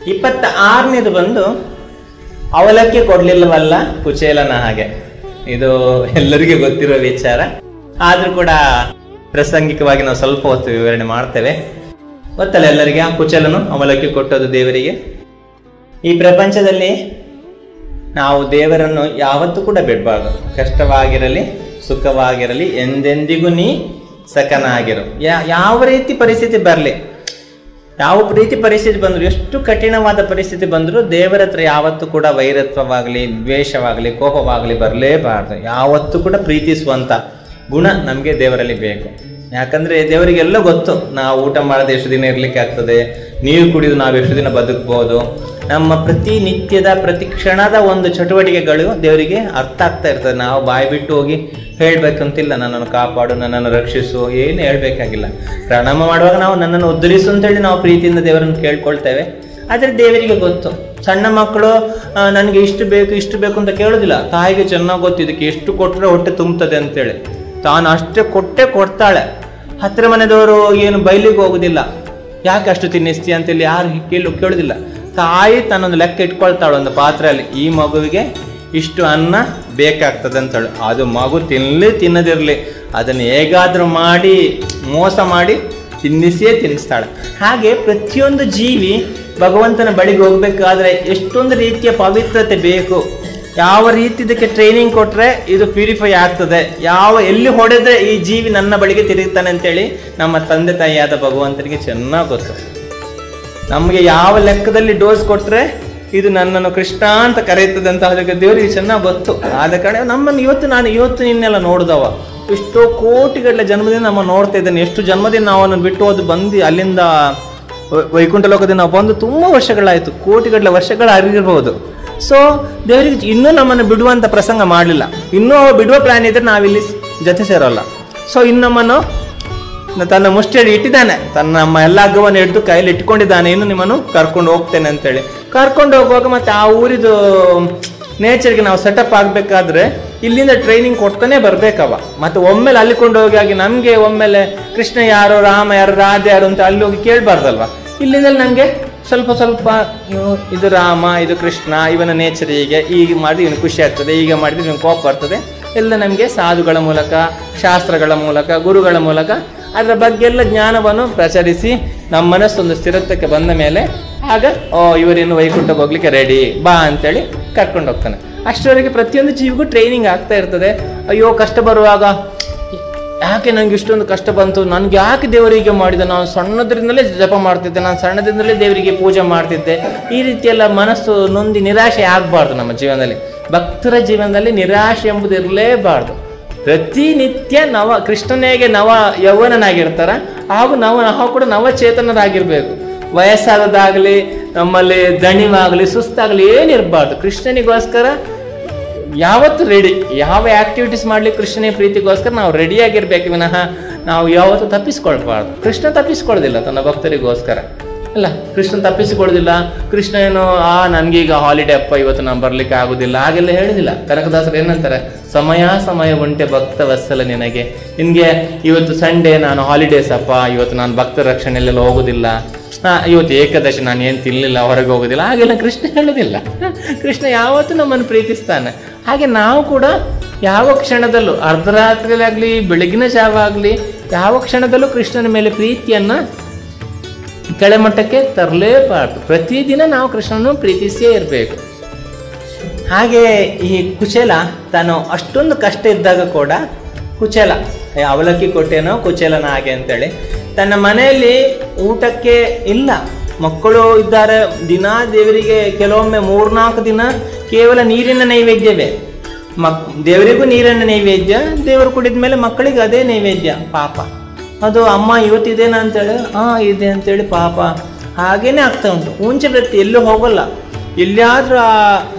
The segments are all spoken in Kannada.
ಇಪ್ಪತ್ತ ಆರನೇದು ಬಂದು ಅವಲಕ್ಕಿ ಕೊಡ್ಲಿಲ್ಲವಲ್ಲ ಕುಚೇಲನ ಹಾಗೆ ಇದು ಎಲ್ಲರಿಗೂ ಗೊತ್ತಿರೋ ವಿಚಾರ ಆದ್ರೂ ಕೂಡ ಪ್ರಾಸಂಗಿಕವಾಗಿ ನಾವು ಸ್ವಲ್ಪ ಹೊತ್ತು ವಿವರಣೆ ಮಾಡ್ತೇವೆ ಗೊತ್ತಲ್ಲ ಎಲ್ಲರಿಗೆ ಆ ಕುಚೇಲನು ಅವಲಕ್ಕಿ ಕೊಟ್ಟದ್ದು ದೇವರಿಗೆ ಈ ಪ್ರಪಂಚದಲ್ಲಿ ನಾವು ದೇವರನ್ನು ಯಾವತ್ತೂ ಕೂಡ ಬಿಡಬಾರ್ದು ಕಷ್ಟವಾಗಿರಲಿ ಸುಖವಾಗಿರಲಿ ಎಂದೆಂದಿಗೂ ನೀ ಸಕನಾಗಿರು ಯಾ ಯಾವ ರೀತಿ ಪರಿಸ್ಥಿತಿ ಬರಲಿ ಯಾವ ರೀತಿ ಪರಿಸ್ಥಿತಿ ಬಂದ್ರು ಎಷ್ಟು ಕಠಿಣವಾದ ಪರಿಸ್ಥಿತಿ ಬಂದರೂ ದೇವರ ಹತ್ರ ಯಾವತ್ತೂ ಕೂಡ ವೈರತ್ವವಾಗಲಿ ದ್ವೇಷವಾಗಲಿ ಕೋಪವಾಗಲಿ ಬರಲೇಬಾರ್ದು ಯಾವತ್ತೂ ಕೂಡ ಪ್ರೀತಿಸುವಂತ ಗುಣ ನಮಗೆ ದೇವರಲ್ಲಿ ಬೇಕು ಯಾಕಂದ್ರೆ ದೇವರಿಗೆಲ್ಲ ಗೊತ್ತು ನಾವು ಊಟ ಮಾಡದೆ ಎಷ್ಟು ದಿನ ಇರ್ಲಿಕ್ಕೆ ಆಗ್ತದೆ ನೀರು ಕುಡಿದು ನಾವು ಎಷ್ಟು ದಿನ ಬದುಕ್ಬೋದು ನಮ್ಮ ಪ್ರತಿನಿತ್ಯದ ಪ್ರತಿ ಕ್ಷಣದ ಒಂದು ಚಟುವಟಿಕೆಗಳು ದೇವರಿಗೆ ಅರ್ಥ ಆಗ್ತಾ ಇರ್ತದೆ ನಾವು ಬಾಯಿ ಬಿಟ್ಟು ಹೋಗಿ ಹೇಳ್ಬೇಕಂತಿಲ್ಲ ನನ್ನನ್ನು ಕಾಪಾಡು ನನ್ನನ್ನು ರಕ್ಷಿಸು ಏನು ಹೇಳ್ಬೇಕಾಗಿಲ್ಲ ಪ್ರಣಾಮ ಮಾಡುವಾಗ ನಾವು ನನ್ನನ್ನು ಉದ್ಧರಿಸು ಅಂತೇಳಿ ನಾವು ಪ್ರೀತಿಯಿಂದ ದೇವರನ್ನು ಕೇಳ್ಕೊಳ್ತೇವೆ ಆದರೆ ದೇವರಿಗೆ ಗೊತ್ತು ಸಣ್ಣ ಮಕ್ಕಳು ಆ, ನನಗೆ ಇಷ್ಟು ಬೇಕು ಇಷ್ಟು ಬೇಕು ಅಂತ ಕೇಳೋದಿಲ್ಲ ತಾಯಿಗೆ ಚೆನ್ನಾಗಿ ಗೊತ್ತು ಇದಕ್ಕೆ ಎಷ್ಟು ಕೊಟ್ಟರೆ ಹೊಟ್ಟೆ ತುಂಬುತ್ತದೆ ಅಂತೇಳಿ ತಾನು ಅಷ್ಟೇ ಕೊಟ್ಟೆ ಕೊಡ್ತಾಳೆ ಹತ್ತಿರ ಮನೆದವರು ಏನು ಬೈಲಿಗೆ ಹೋಗುದಿಲ್ಲ ಯಾಕೆ ಅಷ್ಟು ತಿನ್ನಿಸ್ತಿ ಅಂತೇಳಿ ಯಾರು ಕೇಳು ಕೇಳುದಿಲ್ಲ ತಾಯಿ ತನ್ನೊಂದು ಲೆಕ್ಕ ಇಟ್ಕೊಳ್ತಾಳೆ ಒಂದು ಪಾತ್ರೆಯಲ್ಲಿ ಈ ಮಗುವಿಗೆ ಇಷ್ಟು ಅನ್ನ ಬೇಕಾಗ್ತದೆ ಅಂತೇಳಿ ಅದು ಮಗು ತಿನ್ನಲಿ ತಿನ್ನದಿರಲಿ ಅದನ್ನು ಹೇಗಾದ್ರೂ ಮಾಡಿ ಮೋಸ ಮಾಡಿ ತಿನ್ನಿಸಿಯೇ ತಿನ್ನಿಸ್ತಾಳೆ ಹಾಗೆ ಪ್ರತಿಯೊಂದು ಜೀವಿ ಭಗವಂತನ ಬಳಿಗೆ ಹೋಗ್ಬೇಕಾದ್ರೆ ಎಷ್ಟೊಂದು ರೀತಿಯ ಪವಿತ್ರತೆ ಬೇಕು ಯಾವ ರೀತಿ ಇದಕ್ಕೆ ಟ್ರೈನಿಂಗ್ ಕೊಟ್ರೆ ಇದು ಪ್ಯೂರಿಫೈ ಆಗ್ತದೆ ಯಾವ ಎಲ್ಲಿ ಹೊಡೆದ್ರೆ ಈ ಜೀವಿ ನನ್ನ ಬಳಿಗೆ ತಿರುಗ್ತಾನೆ ಅಂತೇಳಿ ನಮ್ಮ ತಂದೆ ತಾಯಿಯಾದ ಭಗವಂತನಿಗೆ ಚೆನ್ನಾಗಿ ಗೊತ್ತು ನಮಗೆ ಯಾವ ಲೆಕ್ಕದಲ್ಲಿ ಡೋಸ್ ಕೊಟ್ರೆ ಇದು ನನ್ನನ್ನು ಕೃಷ್ಣ ಅಂತ ಕರೆಯುತ್ತದೆ ಅಂತ ಅದಕ್ಕೆ ದೇವರಿಗೆ ಚೆನ್ನಾಗಿ ಗೊತ್ತು ಆದ ಕಾರಣ ನಮ್ಮನ್ನು ಇವತ್ತು ನಾನು ಇವತ್ತು ನಿನ್ನೆಲ್ಲ ನೋಡಿದವ ಎಷ್ಟೋ ಕೋಟಿಗಟ್ಟಲೆ ಜನ್ಮದಿಂದ ನಮ್ಮ ನೋಡ್ತಾ ಇದ್ದೇನೆ ಎಷ್ಟು ಜನ್ಮದಿಂದ ನಾವು ಅವನನ್ನು ಬಿಟ್ಟು ಹೋದು ಬಂದು ಅಲ್ಲಿಂದ ವೈ- ವೈಕುಂಠ ಲೋಕದಿಂದ ನಾವು ಬಂದು ತುಂಬ ವರ್ಷಗಳಾಯಿತು ಕೋಟಿಗಟ್ಟಲೆ ವರ್ಷಗಳ ಆಗಿರ್ಬೋದು ಸೊ ದೇವರಿಗೆ ಇನ್ನೂ ನಮ್ಮನ್ನು ಬಿಡುವಂತ ಪ್ರಸಂಗ ಮಾಡಲಿಲ್ಲ ಇನ್ನೂ ಅವ ಬಿಡುವ ಪ್ಲಾನ್ ಇದ್ರೆ ನಾವಿಲ್ಲಿ ಜೊತೆ ಸೇರೋಲ್ಲ ಸೊ ಇನ್ನು ನಮ್ಮನ್ನು ತನ್ನ ಮುಷ್ಟಿಯಲ್ಲಿ ಇಟ್ಟಿದ್ದಾನೆ ತನ್ನ ನಮ್ಮ ಎಲ್ಲ ಹಗ್ಗವನ್ನು ಹಿಡಿದು ಕೈಯಲ್ಲಿ ಇಟ್ಕೊಂಡಿದ್ದಾನೆ ಇನ್ನು ನಿಮ್ಮನ್ನು ಕರ್ಕೊಂಡು ಹೋಗ್ತೇನೆ ಅಂತೇಳಿ ಕರ್ಕೊಂಡು ಹೋಗುವಾಗ ಮತ್ತೆ ಆ ಊರಿದು ನೇಚರ್ಗೆ ನಾವು ಸೆಟಪ್ ಆಗಬೇಕಾದ್ರೆ ಇಲ್ಲಿಂದ ಟ್ರೈನಿಂಗ್ ಕೊಡ್ತಾನೆ ಬರ್ಬೇಕವ ಮತ್ತೆ ಒಮ್ಮೆಲೆ ಅಲ್ಲಿ ಕೊಂಡು ಹೋಗಿ ಆಗಿ ನಮಗೆ ಒಮ್ಮೆಲೆ ಕೃಷ್ಣ ಯಾರು ರಾಮ ಯಾರು ರಾಧೆ ಯಾರು ಅಂತ ಅಲ್ಲಿ ಹೋಗಿ ಕೇಳಬಾರ್ದಲ್ವಾ ಇಲ್ಲಿಂದ ನಮಗೆ ಸ್ವಲ್ಪ ಸ್ವಲ್ಪ ಇವ್- ಇದು ರಾಮ ಇದು ಕೃಷ್ಣ ಇವನ ನೇಚರ್ ಹೀಗೆ ಈಗ ಮಾಡಿದ್ರೆ ಇವನು ಖುಷಿ ಆಗ್ತದೆ ಈಗ ಮಾಡಿದ್ರೆ ಇವನು ಕೋಪ ಬರ್ತದೆ ಎಲ್ಲ ನಮಗೆ ಸಾಧುಗಳ ಮೂಲಕ ಶಾಸ್ತ್ರಗಳ ಮೂಲಕ ಗುರುಗಳ ಮೂಲಕ ಅದರ ಬಗ್ಗೆ ಎಲ್ಲ ಜ್ಞಾನವನ್ನು ಪ್ರಚರಿಸಿ ನಮ್ಮ ಮನಸ್ಸೊಂದು ಸ್ಥಿರತ್ವಕ್ಕೆ ಬಂದ ಮೇಲೆ ಆಗ ಓ ಇವರಿನ್ನು ವೈಕುಂಠಕ್ಕೆ ಹೋಗ್ಲಿಕ್ಕೆ ರೆಡಿ ಬಾ ಅಂತೇಳಿ ಕರ್ಕೊಂಡು ಹೋಗ್ತಾನೆ ಅಷ್ಟರವರೆಗೆ ಪ್ರತಿಯೊಂದು ಜೀವಿಗೂ ಟ್ರೈನಿಂಗ್ ಆಗ್ತಾ ಇರ್ತದೆ ಅಯ್ಯೋ ಕಷ್ಟ ಬರುವಾಗ ಯಾಕೆ ನಂಗೆ ಇಷ್ಟೊಂದು ಕಷ್ಟ ಬಂತು ನನ್ಗೆ ಯಾಕೆ ದೇವರಿಗೆ ಮಾಡಿದ ನಾನು ಸಣ್ಣದ್ರಿಂದಲೇ ಜಪ ಮಾಡ್ತಿದ್ದೆ ನಾನು ಸಣ್ಣದಿಂದಲೇ ದೇವರಿಗೆ ಪೂಜೆ ಮಾಡ್ತಿದ್ದೆ ಈ ರೀತಿಯೆಲ್ಲ ಮನಸ್ಸು ನೊಂದಿ ನಿರಾಶೆ ಆಗಬಾರ್ದು ನಮ್ಮ ಜೀವನದಲ್ಲಿ ಭಕ್ತರ ಜೀವನದಲ್ಲಿ ನಿರಾಶೆ ಎಂಬುದು ಇರಲೇಬಾರ್ದು ಪ್ರತಿನಿತ್ಯ ನವ ಕೃಷ್ಣನಿಗೆ ನವ ಯೌವನನಾಗಿರ್ತಾರ ಹಾಗೂ ನಾವು ನಾವು ಕೂಡ ನವಚೇತನರಾಗಿರ್ಬೇಕು ವಯಸ್ಸಾಗದಾಗಲಿ ನಮ್ಮಲ್ಲಿ ದಣಿವಾಗಲಿ ಸುಸ್ತಾಗಲಿ ಏನಿರಬಾರ್ದು ಕೃಷ್ಣನಿಗೋಸ್ಕರ ಯಾವತ್ತು ರೆಡಿ ಯಾವ ಆಕ್ಟಿವಿಟೀಸ್ ಮಾಡ್ಲಿಕ್ಕೆ ಕೃಷ್ಣನ ಪ್ರೀತಿಗೋಸ್ಕರ ನಾವು ರೆಡಿಯಾಗಿರ್ಬೇಕು ವಿನಃ ನಾವು ಯಾವತ್ತೂ ತಪ್ಪಿಸ್ಕೊಳ್ಬಾರ್ದು ಕೃಷ್ಣ ತಪ್ಪಿಸ್ಕೊಳ್ಳೋದಿಲ್ಲ ತನ್ನ ಭಕ್ತರಿಗೋಸ್ಕರ ಅಲ್ಲ ಕೃಷ್ಣ ತಪ್ಪಿಸಿಕೊಳ್ಳೋದಿಲ್ಲ ಕೃಷ್ಣ ಏನು ಆ ನನಗೀಗ ಹಾಲಿಡೇ ಅಪ್ಪ ಇವತ್ತು ನಾನು ಬರ್ಲಿಕ್ಕೆ ಆಗುದಿಲ್ಲ ಹಾಗೆಲ್ಲ ಹೇಳುದಿಲ್ಲ ಕನಕದಾಸರು ಏನಂತಾರೆ ಸಮಯ ಸಮಯ ಉಂಟೆ ಭಕ್ತ ವತ್ಸಲ ನಿನಗೆ ನಿನ್ಗೆ ಇವತ್ತು ಸಂಡೇ ನಾನು ಹಾಲಿಡೇಸ್ ಅಪ್ಪ ಇವತ್ತು ನಾನು ಭಕ್ತರ ರಕ್ಷಣೆಯಲ್ಲೆಲ್ಲ ಹೋಗುದಿಲ್ಲ ಆ, ಇವತ್ತು ಏಕಾದಶಿ ನಾನು ಏನು ತಿನ್ನಲಿಲ್ಲ ಹೊರಗೆ ಹೋಗೋದಿಲ್ಲ ಹಾಗೆಲ್ಲ ಕೃಷ್ಣ ಹೇಳೋದಿಲ್ಲ ಕೃಷ್ಣ ಯಾವತ್ತೂ ನಮ್ಮನ್ನು ಪ್ರೀತಿಸ್ತಾನೆ ಹಾಗೆ ನಾವು ಕೂಡ ಯಾವ ಕ್ಷಣದಲ್ಲೂ ಅರ್ಧರಾತ್ರಿಲಾಗಲಿ ಬೆಳಗಿನ ಜಾವ ಆಗಲಿ ಯಾವ ಕ್ಷಣದಲ್ಲೂ ಕೃಷ್ಣನ ಮೇಲೆ ಪ್ರೀತಿಯನ್ನು ಕೆಳಮಟ್ಟಕ್ಕೆ ತರಲೇಬಾರ್ದು ಪ್ರತಿದಿನ ನಾವು ಕೃಷ್ಣನನ್ನು ಪ್ರೀತಿಸಿಯೇ ಇರಬೇಕು ಹಾಗೆ ಈ ಕುಚೇಲ ತಾನು ಅಷ್ಟೊಂದು ಕಷ್ಟ ಇದ್ದಾಗ ಕೂಡ ಕುಚೇಲ ಏ, ಅವಲಕ್ಕಿ ಕೊಟ್ಟೇನೋ ಕುಚೇಲನ ಹಾಗೆ ಅಂತೇಳಿ ತನ್ನ ಮನೆಯಲ್ಲಿ ಊಟಕ್ಕೆ ಇಲ್ಲ ಮಕ್ಕಳು ಇದ್ದಾರೆ ದಿನ ದೇವರಿಗೆ ಕೆಲವೊಮ್ಮೆ ಮೂರ್ನಾಲ್ಕು ದಿನ ಕೇವಲ ನೀರಿನ ನೈವೇದ್ಯವೇ ಮಕ್ ದೇವರಿಗೂ ನೀರಿನ ನೈವೇದ್ಯ ದೇವರು ಕುಡಿದ ಮೇಲೆ ಮಕ್ಕಳಿಗೆ ಅದೇ ನೈವೇದ್ಯ ಪಾಪ ಅದು ಅಮ್ಮ ಇವತ್ತಿದೇನಾ ಅಂತೇಳಿ ಹಾ ಇದೆ ಅಂತೇಳಿ ಪಾಪ ಹಾಗೇನೆ ಆಗ್ತಾ ಉಂಟು ಮುಂಚೆ ವ್ಯಕ್ತಿ ಎಲ್ಲೂ ಹೋಗಲ್ಲ ಎಲ್ಲಿಯಾದ್ರೂ ಆ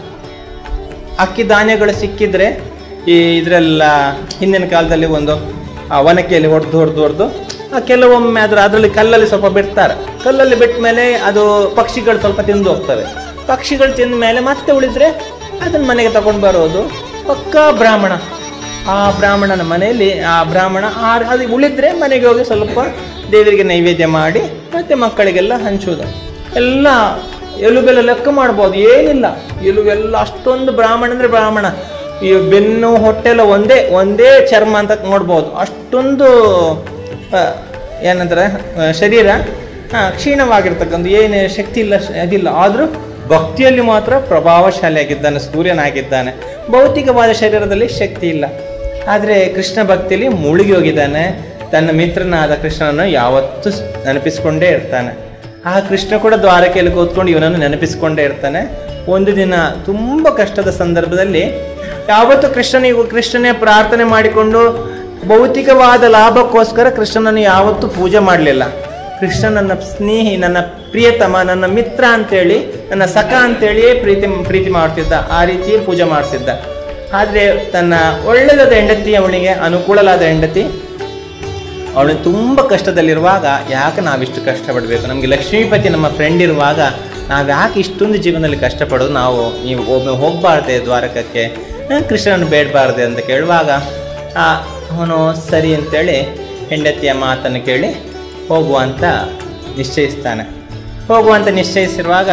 ಅಕ್ಕಿ ಧಾನ್ಯಗಳು ಸಿಕ್ಕಿದ್ರೆ ಈ ಇದರೆಲ್ಲ ಹಿಂದಿನ ಕಾಲದಲ್ಲಿ ಒಂದು ಆ ಒನಕೆಯಲ್ಲಿ ಹೊಡೆದು ಹೊಡೆದು ಹೊಡೆದು ಕೆಲವೊಮ್ಮೆ ಅದ್ರ ಅದರಲ್ಲಿ ಕಲ್ಲಲ್ಲಿ ಸ್ವಲ್ಪ ಬಿಡ್ತಾರೆ ಕಲ್ಲಲ್ಲಿ ಬಿಟ್ಟ ಮೇಲೆ ಅದು ಪಕ್ಷಿಗಳು ಸ್ವಲ್ಪ ತಿಂದು ಹೋಗ್ತವೆ ಪಕ್ಷಿಗಳು ತಿಂದ ಮೇಲೆ ಮತ್ತೆ ಉಳಿದ್ರೆ ಅದನ್ನ ಮನೆಗೆ ತಗೊಂಡು ಬರೋದು ಪಕ್ಕ ಬ್ರಾಹ್ಮಣ ಆ ಬ್ರಾಹ್ಮಣನ ಮನೆಯಲ್ಲಿ ಆ ಬ್ರಾಹ್ಮಣ ಆ ಅದು ಉಳಿದ್ರೆ ಮನೆಗೆ ಹೋಗಿ ಸ್ವಲ್ಪ ದೇವರಿಗೆ ನೈವೇದ್ಯ ಮಾಡಿ ಮತ್ತೆ ಮಕ್ಕಳಿಗೆಲ್ಲ ಹಂಚುವುದು ಎಲ್ಲ ಎಲುಬೆಲ್ಲ ಲೆಕ್ಕ ಮಾಡ್ಬೋದು ಏನಿಲ್ಲ ಎಲುಬೆಲ್ಲ ಅಷ್ಟೊಂದು ಬ್ರಾಹ್ಮಣ ಅಂದ್ರೆ ಬ್ರಾಹ್ಮಣ ಈ ಬೆನ್ನು ಹೊಟ್ಟೆ ಎಲ್ಲ ಒಂದೇ ಒಂದೇ ಚರ್ಮ ಅಂತ ನೋಡ್ಬೋದು ಅಷ್ಟೊಂದು ಆ, ಏನಂತಾರೆ ಆ, ಶರೀರ ಆ, ಕ್ಷೀಣವಾಗಿರ್ತಕ್ಕಂಥ ಏನು ಶಕ್ತಿ ಇಲ್ಲ ಶ- ಅದಿಲ್ಲ ಆದರೂ ಭಕ್ತಿಯಲ್ಲಿ ಮಾತ್ರ ಪ್ರಭಾವಶಾಲಿಯಾಗಿದ್ದಾನೆ ಸೂರ್ಯನಾಗಿದ್ದಾನೆ ಭೌತಿಕವಾದ ಶರೀರದಲ್ಲಿ ಶಕ್ತಿ ಇಲ್ಲ ಆದರೆ ಕೃಷ್ಣ ಭಕ್ತಿಯಲ್ಲಿ ಮುಳುಗಿ ಹೋಗಿದ್ದಾನೆ ತನ್ನ ಮಿತ್ರನಾದ ಕೃಷ್ಣನನ್ನು ಯಾವತ್ತೂ ಸ್- ನೆನಪಿಸ್ಕೊಂಡೇ ಇರ್ತಾನೆ ಆ ಕೃಷ್ಣ ಕೂಡ ದ್ವಾರಕೆಯಲ್ಲಿ ಕೂತ್ಕೊಂಡು ಇವನನ್ನು ನೆನಪಿಸ್ಕೊಂಡೇ ಇರ್ತಾನೆ ಒಂದು ದಿನ ತುಂಬ ಕಷ್ಟದ ಸಂದರ್ಭದಲ್ಲಿ ಯಾವತ್ತೂ ಕೃಷ್ಣನಿಗೂ ಕೃಷ್ಣನೇ ಪ್ರಾರ್ಥನೆ ಮಾಡಿಕೊಂಡು ಭೌತಿಕವಾದ ಲಾಭಕ್ಕೋಸ್ಕರ ಕೃಷ್ಣನನ್ನು ಯಾವತ್ತೂ ಪೂಜೆ ಮಾಡಲಿಲ್ಲ ಕೃಷ್ಣ ನನ್ನ ಸ್ನೇಹಿ ನನ್ನ ಪ್ರಿಯತಮ ನನ್ನ ಮಿತ್ರ ಅಂತೇಳಿ ನನ್ನ ಸಖ ಅಂತೇಳಿಯೇ ಪ್ರೀತಿ ಪ್ರೀತಿ ಮಾಡ್ತಿದ್ದ ಆ ರೀತಿಯೇ ಪೂಜೆ ಮಾಡ್ತಿದ್ದ ಆದರೆ ತನ್ನ ಒಳ್ಳೆಯದಾದ ಹೆಂಡತಿ ಅವಳಿಗೆ ಅನುಕೂಲವಾದ ಹೆಂಡತಿ ಅವಳು ತುಂಬ ಕಷ್ಟದಲ್ಲಿರುವಾಗ ಯಾಕೆ ನಾವಿಷ್ಟು ಕಷ್ಟಪಡಬೇಕು ನಮಗೆ ಲಕ್ಷ್ಮೀಪತಿ ನಮ್ಮ ಫ್ರೆಂಡ್ ಇರುವಾಗ ನಾವು ಯಾಕೆ ಇಷ್ಟೊಂದು ಜೀವನದಲ್ಲಿ ಕಷ್ಟಪಡೋದು ನಾವು ನೀವು ಒಮ್ಮೆ ಹೋಗಬಾರ್ದೆ ದ್ವಾರಕಕ್ಕೆ ಆ, ಕೃಷ್ಣನ ಬೇಡಬಾರ್ದೆ ಅಂತ ಕೇಳುವಾಗ ಆ, ಅವನು ಸರಿ ಅಂತೇಳಿ ಹೆಂಡತಿಯ ಮಾತನ್ನು ಕೇಳಿ ಹೋಗುವಂತ ನಿಶ್ಚಯಿಸ್ತಾನೆ ಹೋಗುವಂತ ನಿಶ್ಚಯಿಸಿರುವಾಗ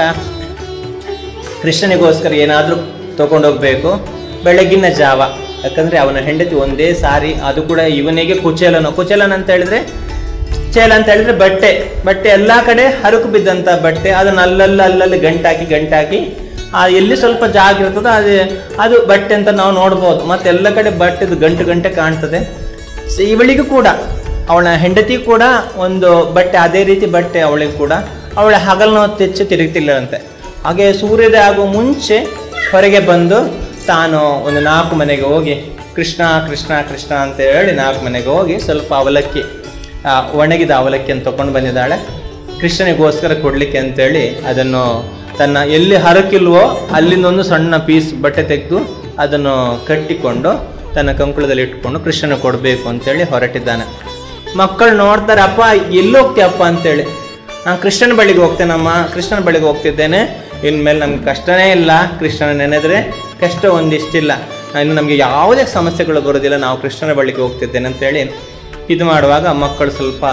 ಕೃಷ್ಣನಿಗೋಸ್ಕರ ಏನಾದರೂ ತಗೊಂಡೋಗ್ಬೇಕು ಬೆಳಗಿನ ಜಾವ ಯಾಕಂದ್ರೆ ಅವನ ಹೆಂಡತಿ ಒಂದೇ ಸಾರಿ ಅದು ಕೂಡ ಇವನಿಗೆ ಕುಚೇಲನು ಕುಚೇಲನ್ ಅಂತ ಹೇಳಿದ್ರೆ ಚೇಲ ಅಂತ ಹೇಳಿದ್ರೆ ಬಟ್ಟೆ ಬಟ್ಟೆ ಎಲ್ಲಾ ಕಡೆ ಹರಕು ಬಿದ್ದಂತ ಬಟ್ಟೆ ಅದನ್ನ ಅಲ್ಲಲ್ಲಿ ಅಲ್ಲಲ್ಲಿ ಗಂಟಾಕಿ ಗಂಟಾಕಿ ಆ ಎಲ್ಲಿ ಸ್ವಲ್ಪ ಜಾಗ ಇರ್ತದೋ ಅದು ಅದು ಬಟ್ಟೆ ಅಂತ ನಾವು ನೋಡ್ಬೋದು ಮತ್ತೆ ಎಲ್ಲ ಕಡೆ ಬಟ್ಟೆದು ಗಂಟು ಗಂಟೆ ಕಾಣ್ತದೆ ಸೊ ಇವಳಿಗೂ ಕೂಡ ಅವಳ ಹೆಂಡತಿ ಕೂಡ ಒಂದು ಬಟ್ಟೆ ಅದೇ ರೀತಿ ಬಟ್ಟೆ ಅವಳಿಗೆ ಕೂಡ ಅವಳ ಹಗಲನ್ನು ತೆಚ್ಚು ತಿರುಗ್ತಿಲ್ಲಂತೆ ಹಾಗೆ ಸೂರ್ಯೋದಯ ಆಗುವ ಮುಂಚೆ ಹೊರಗೆ ಬಂದು ತಾನು ಒಂದು ನಾಲ್ಕು ಮನೆಗೆ ಹೋಗಿ ಕೃಷ್ಣ ಕೃಷ್ಣ ಕೃಷ್ಣ ಅಂತ ಹೇಳಿ ನಾಲ್ಕು ಮನೆಗೆ ಹೋಗಿ ಸ್ವಲ್ಪ ಅವಲಕ್ಕಿ ಆ, ಒಣಗಿದ ಅವಲಕ್ಕಿಯನ್ನು ತಗೊಂಡು ಬಂದಿದ್ದಾಳೆ ಕೃಷ್ಣನಿಗೋಸ್ಕರ ಕೊಡ್ಲಿಕ್ಕೆ ಅಂತೇಳಿ ಅದನ್ನು ತನ್ನ ಎಲ್ಲಿ ಹರಕಿಲ್ವೋ ಅಲ್ಲಿಂದ ಒಂದು ಸಣ್ಣ ಪೀಸ್ ಬಟ್ಟೆ ತೆಗೆದು ಅದನ್ನು ಕಟ್ಟಿಕೊಂಡು ತನ್ನ ಕಂಕುಳದಲ್ಲಿ ಇಟ್ಕೊಂಡು ಕೃಷ್ಣನ ಕೊಡಬೇಕು ಅಂತೇಳಿ ಹೊರಟಿದ್ದಾನೆ ಮಕ್ಕಳು ನೋಡ್ತಾರೆ ಅಪ್ಪ ಎಲ್ಲಿ ಹೋಗ್ತೀಯಪ್ಪ ಅಂತೇಳಿ ನಾನು ಕೃಷ್ಣನ ಬಳಿಗೆ ಹೋಗ್ತೇನಮ್ಮ ಕೃಷ್ಣನ ಬಳಿಗೆ ಹೋಗ್ತಿದ್ದೇನೆ ಇನ್ಮೇಲೆ ನಮ್ಗೆ ಕಷ್ಟನೇ ಇಲ್ಲ ಕೃಷ್ಣನ ನೆನೆದ್ರೆ ಕಷ್ಟ ಒಂದಿಷ್ಟಿಲ್ಲ ಇನ್ನು ನಮಗೆ ಯಾವುದೇ ಸಮಸ್ಯೆಗಳು ಬರೋದಿಲ್ಲ ನಾವು ಕೃಷ್ಣನ ಬಳಿಗೆ ಹೋಗ್ತಿದ್ದೇನೆ ಅಂತೇಳಿ ಇದು ಮಾಡುವಾಗ ಮಕ್ಕಳು ಸ್ವಲ್ಪ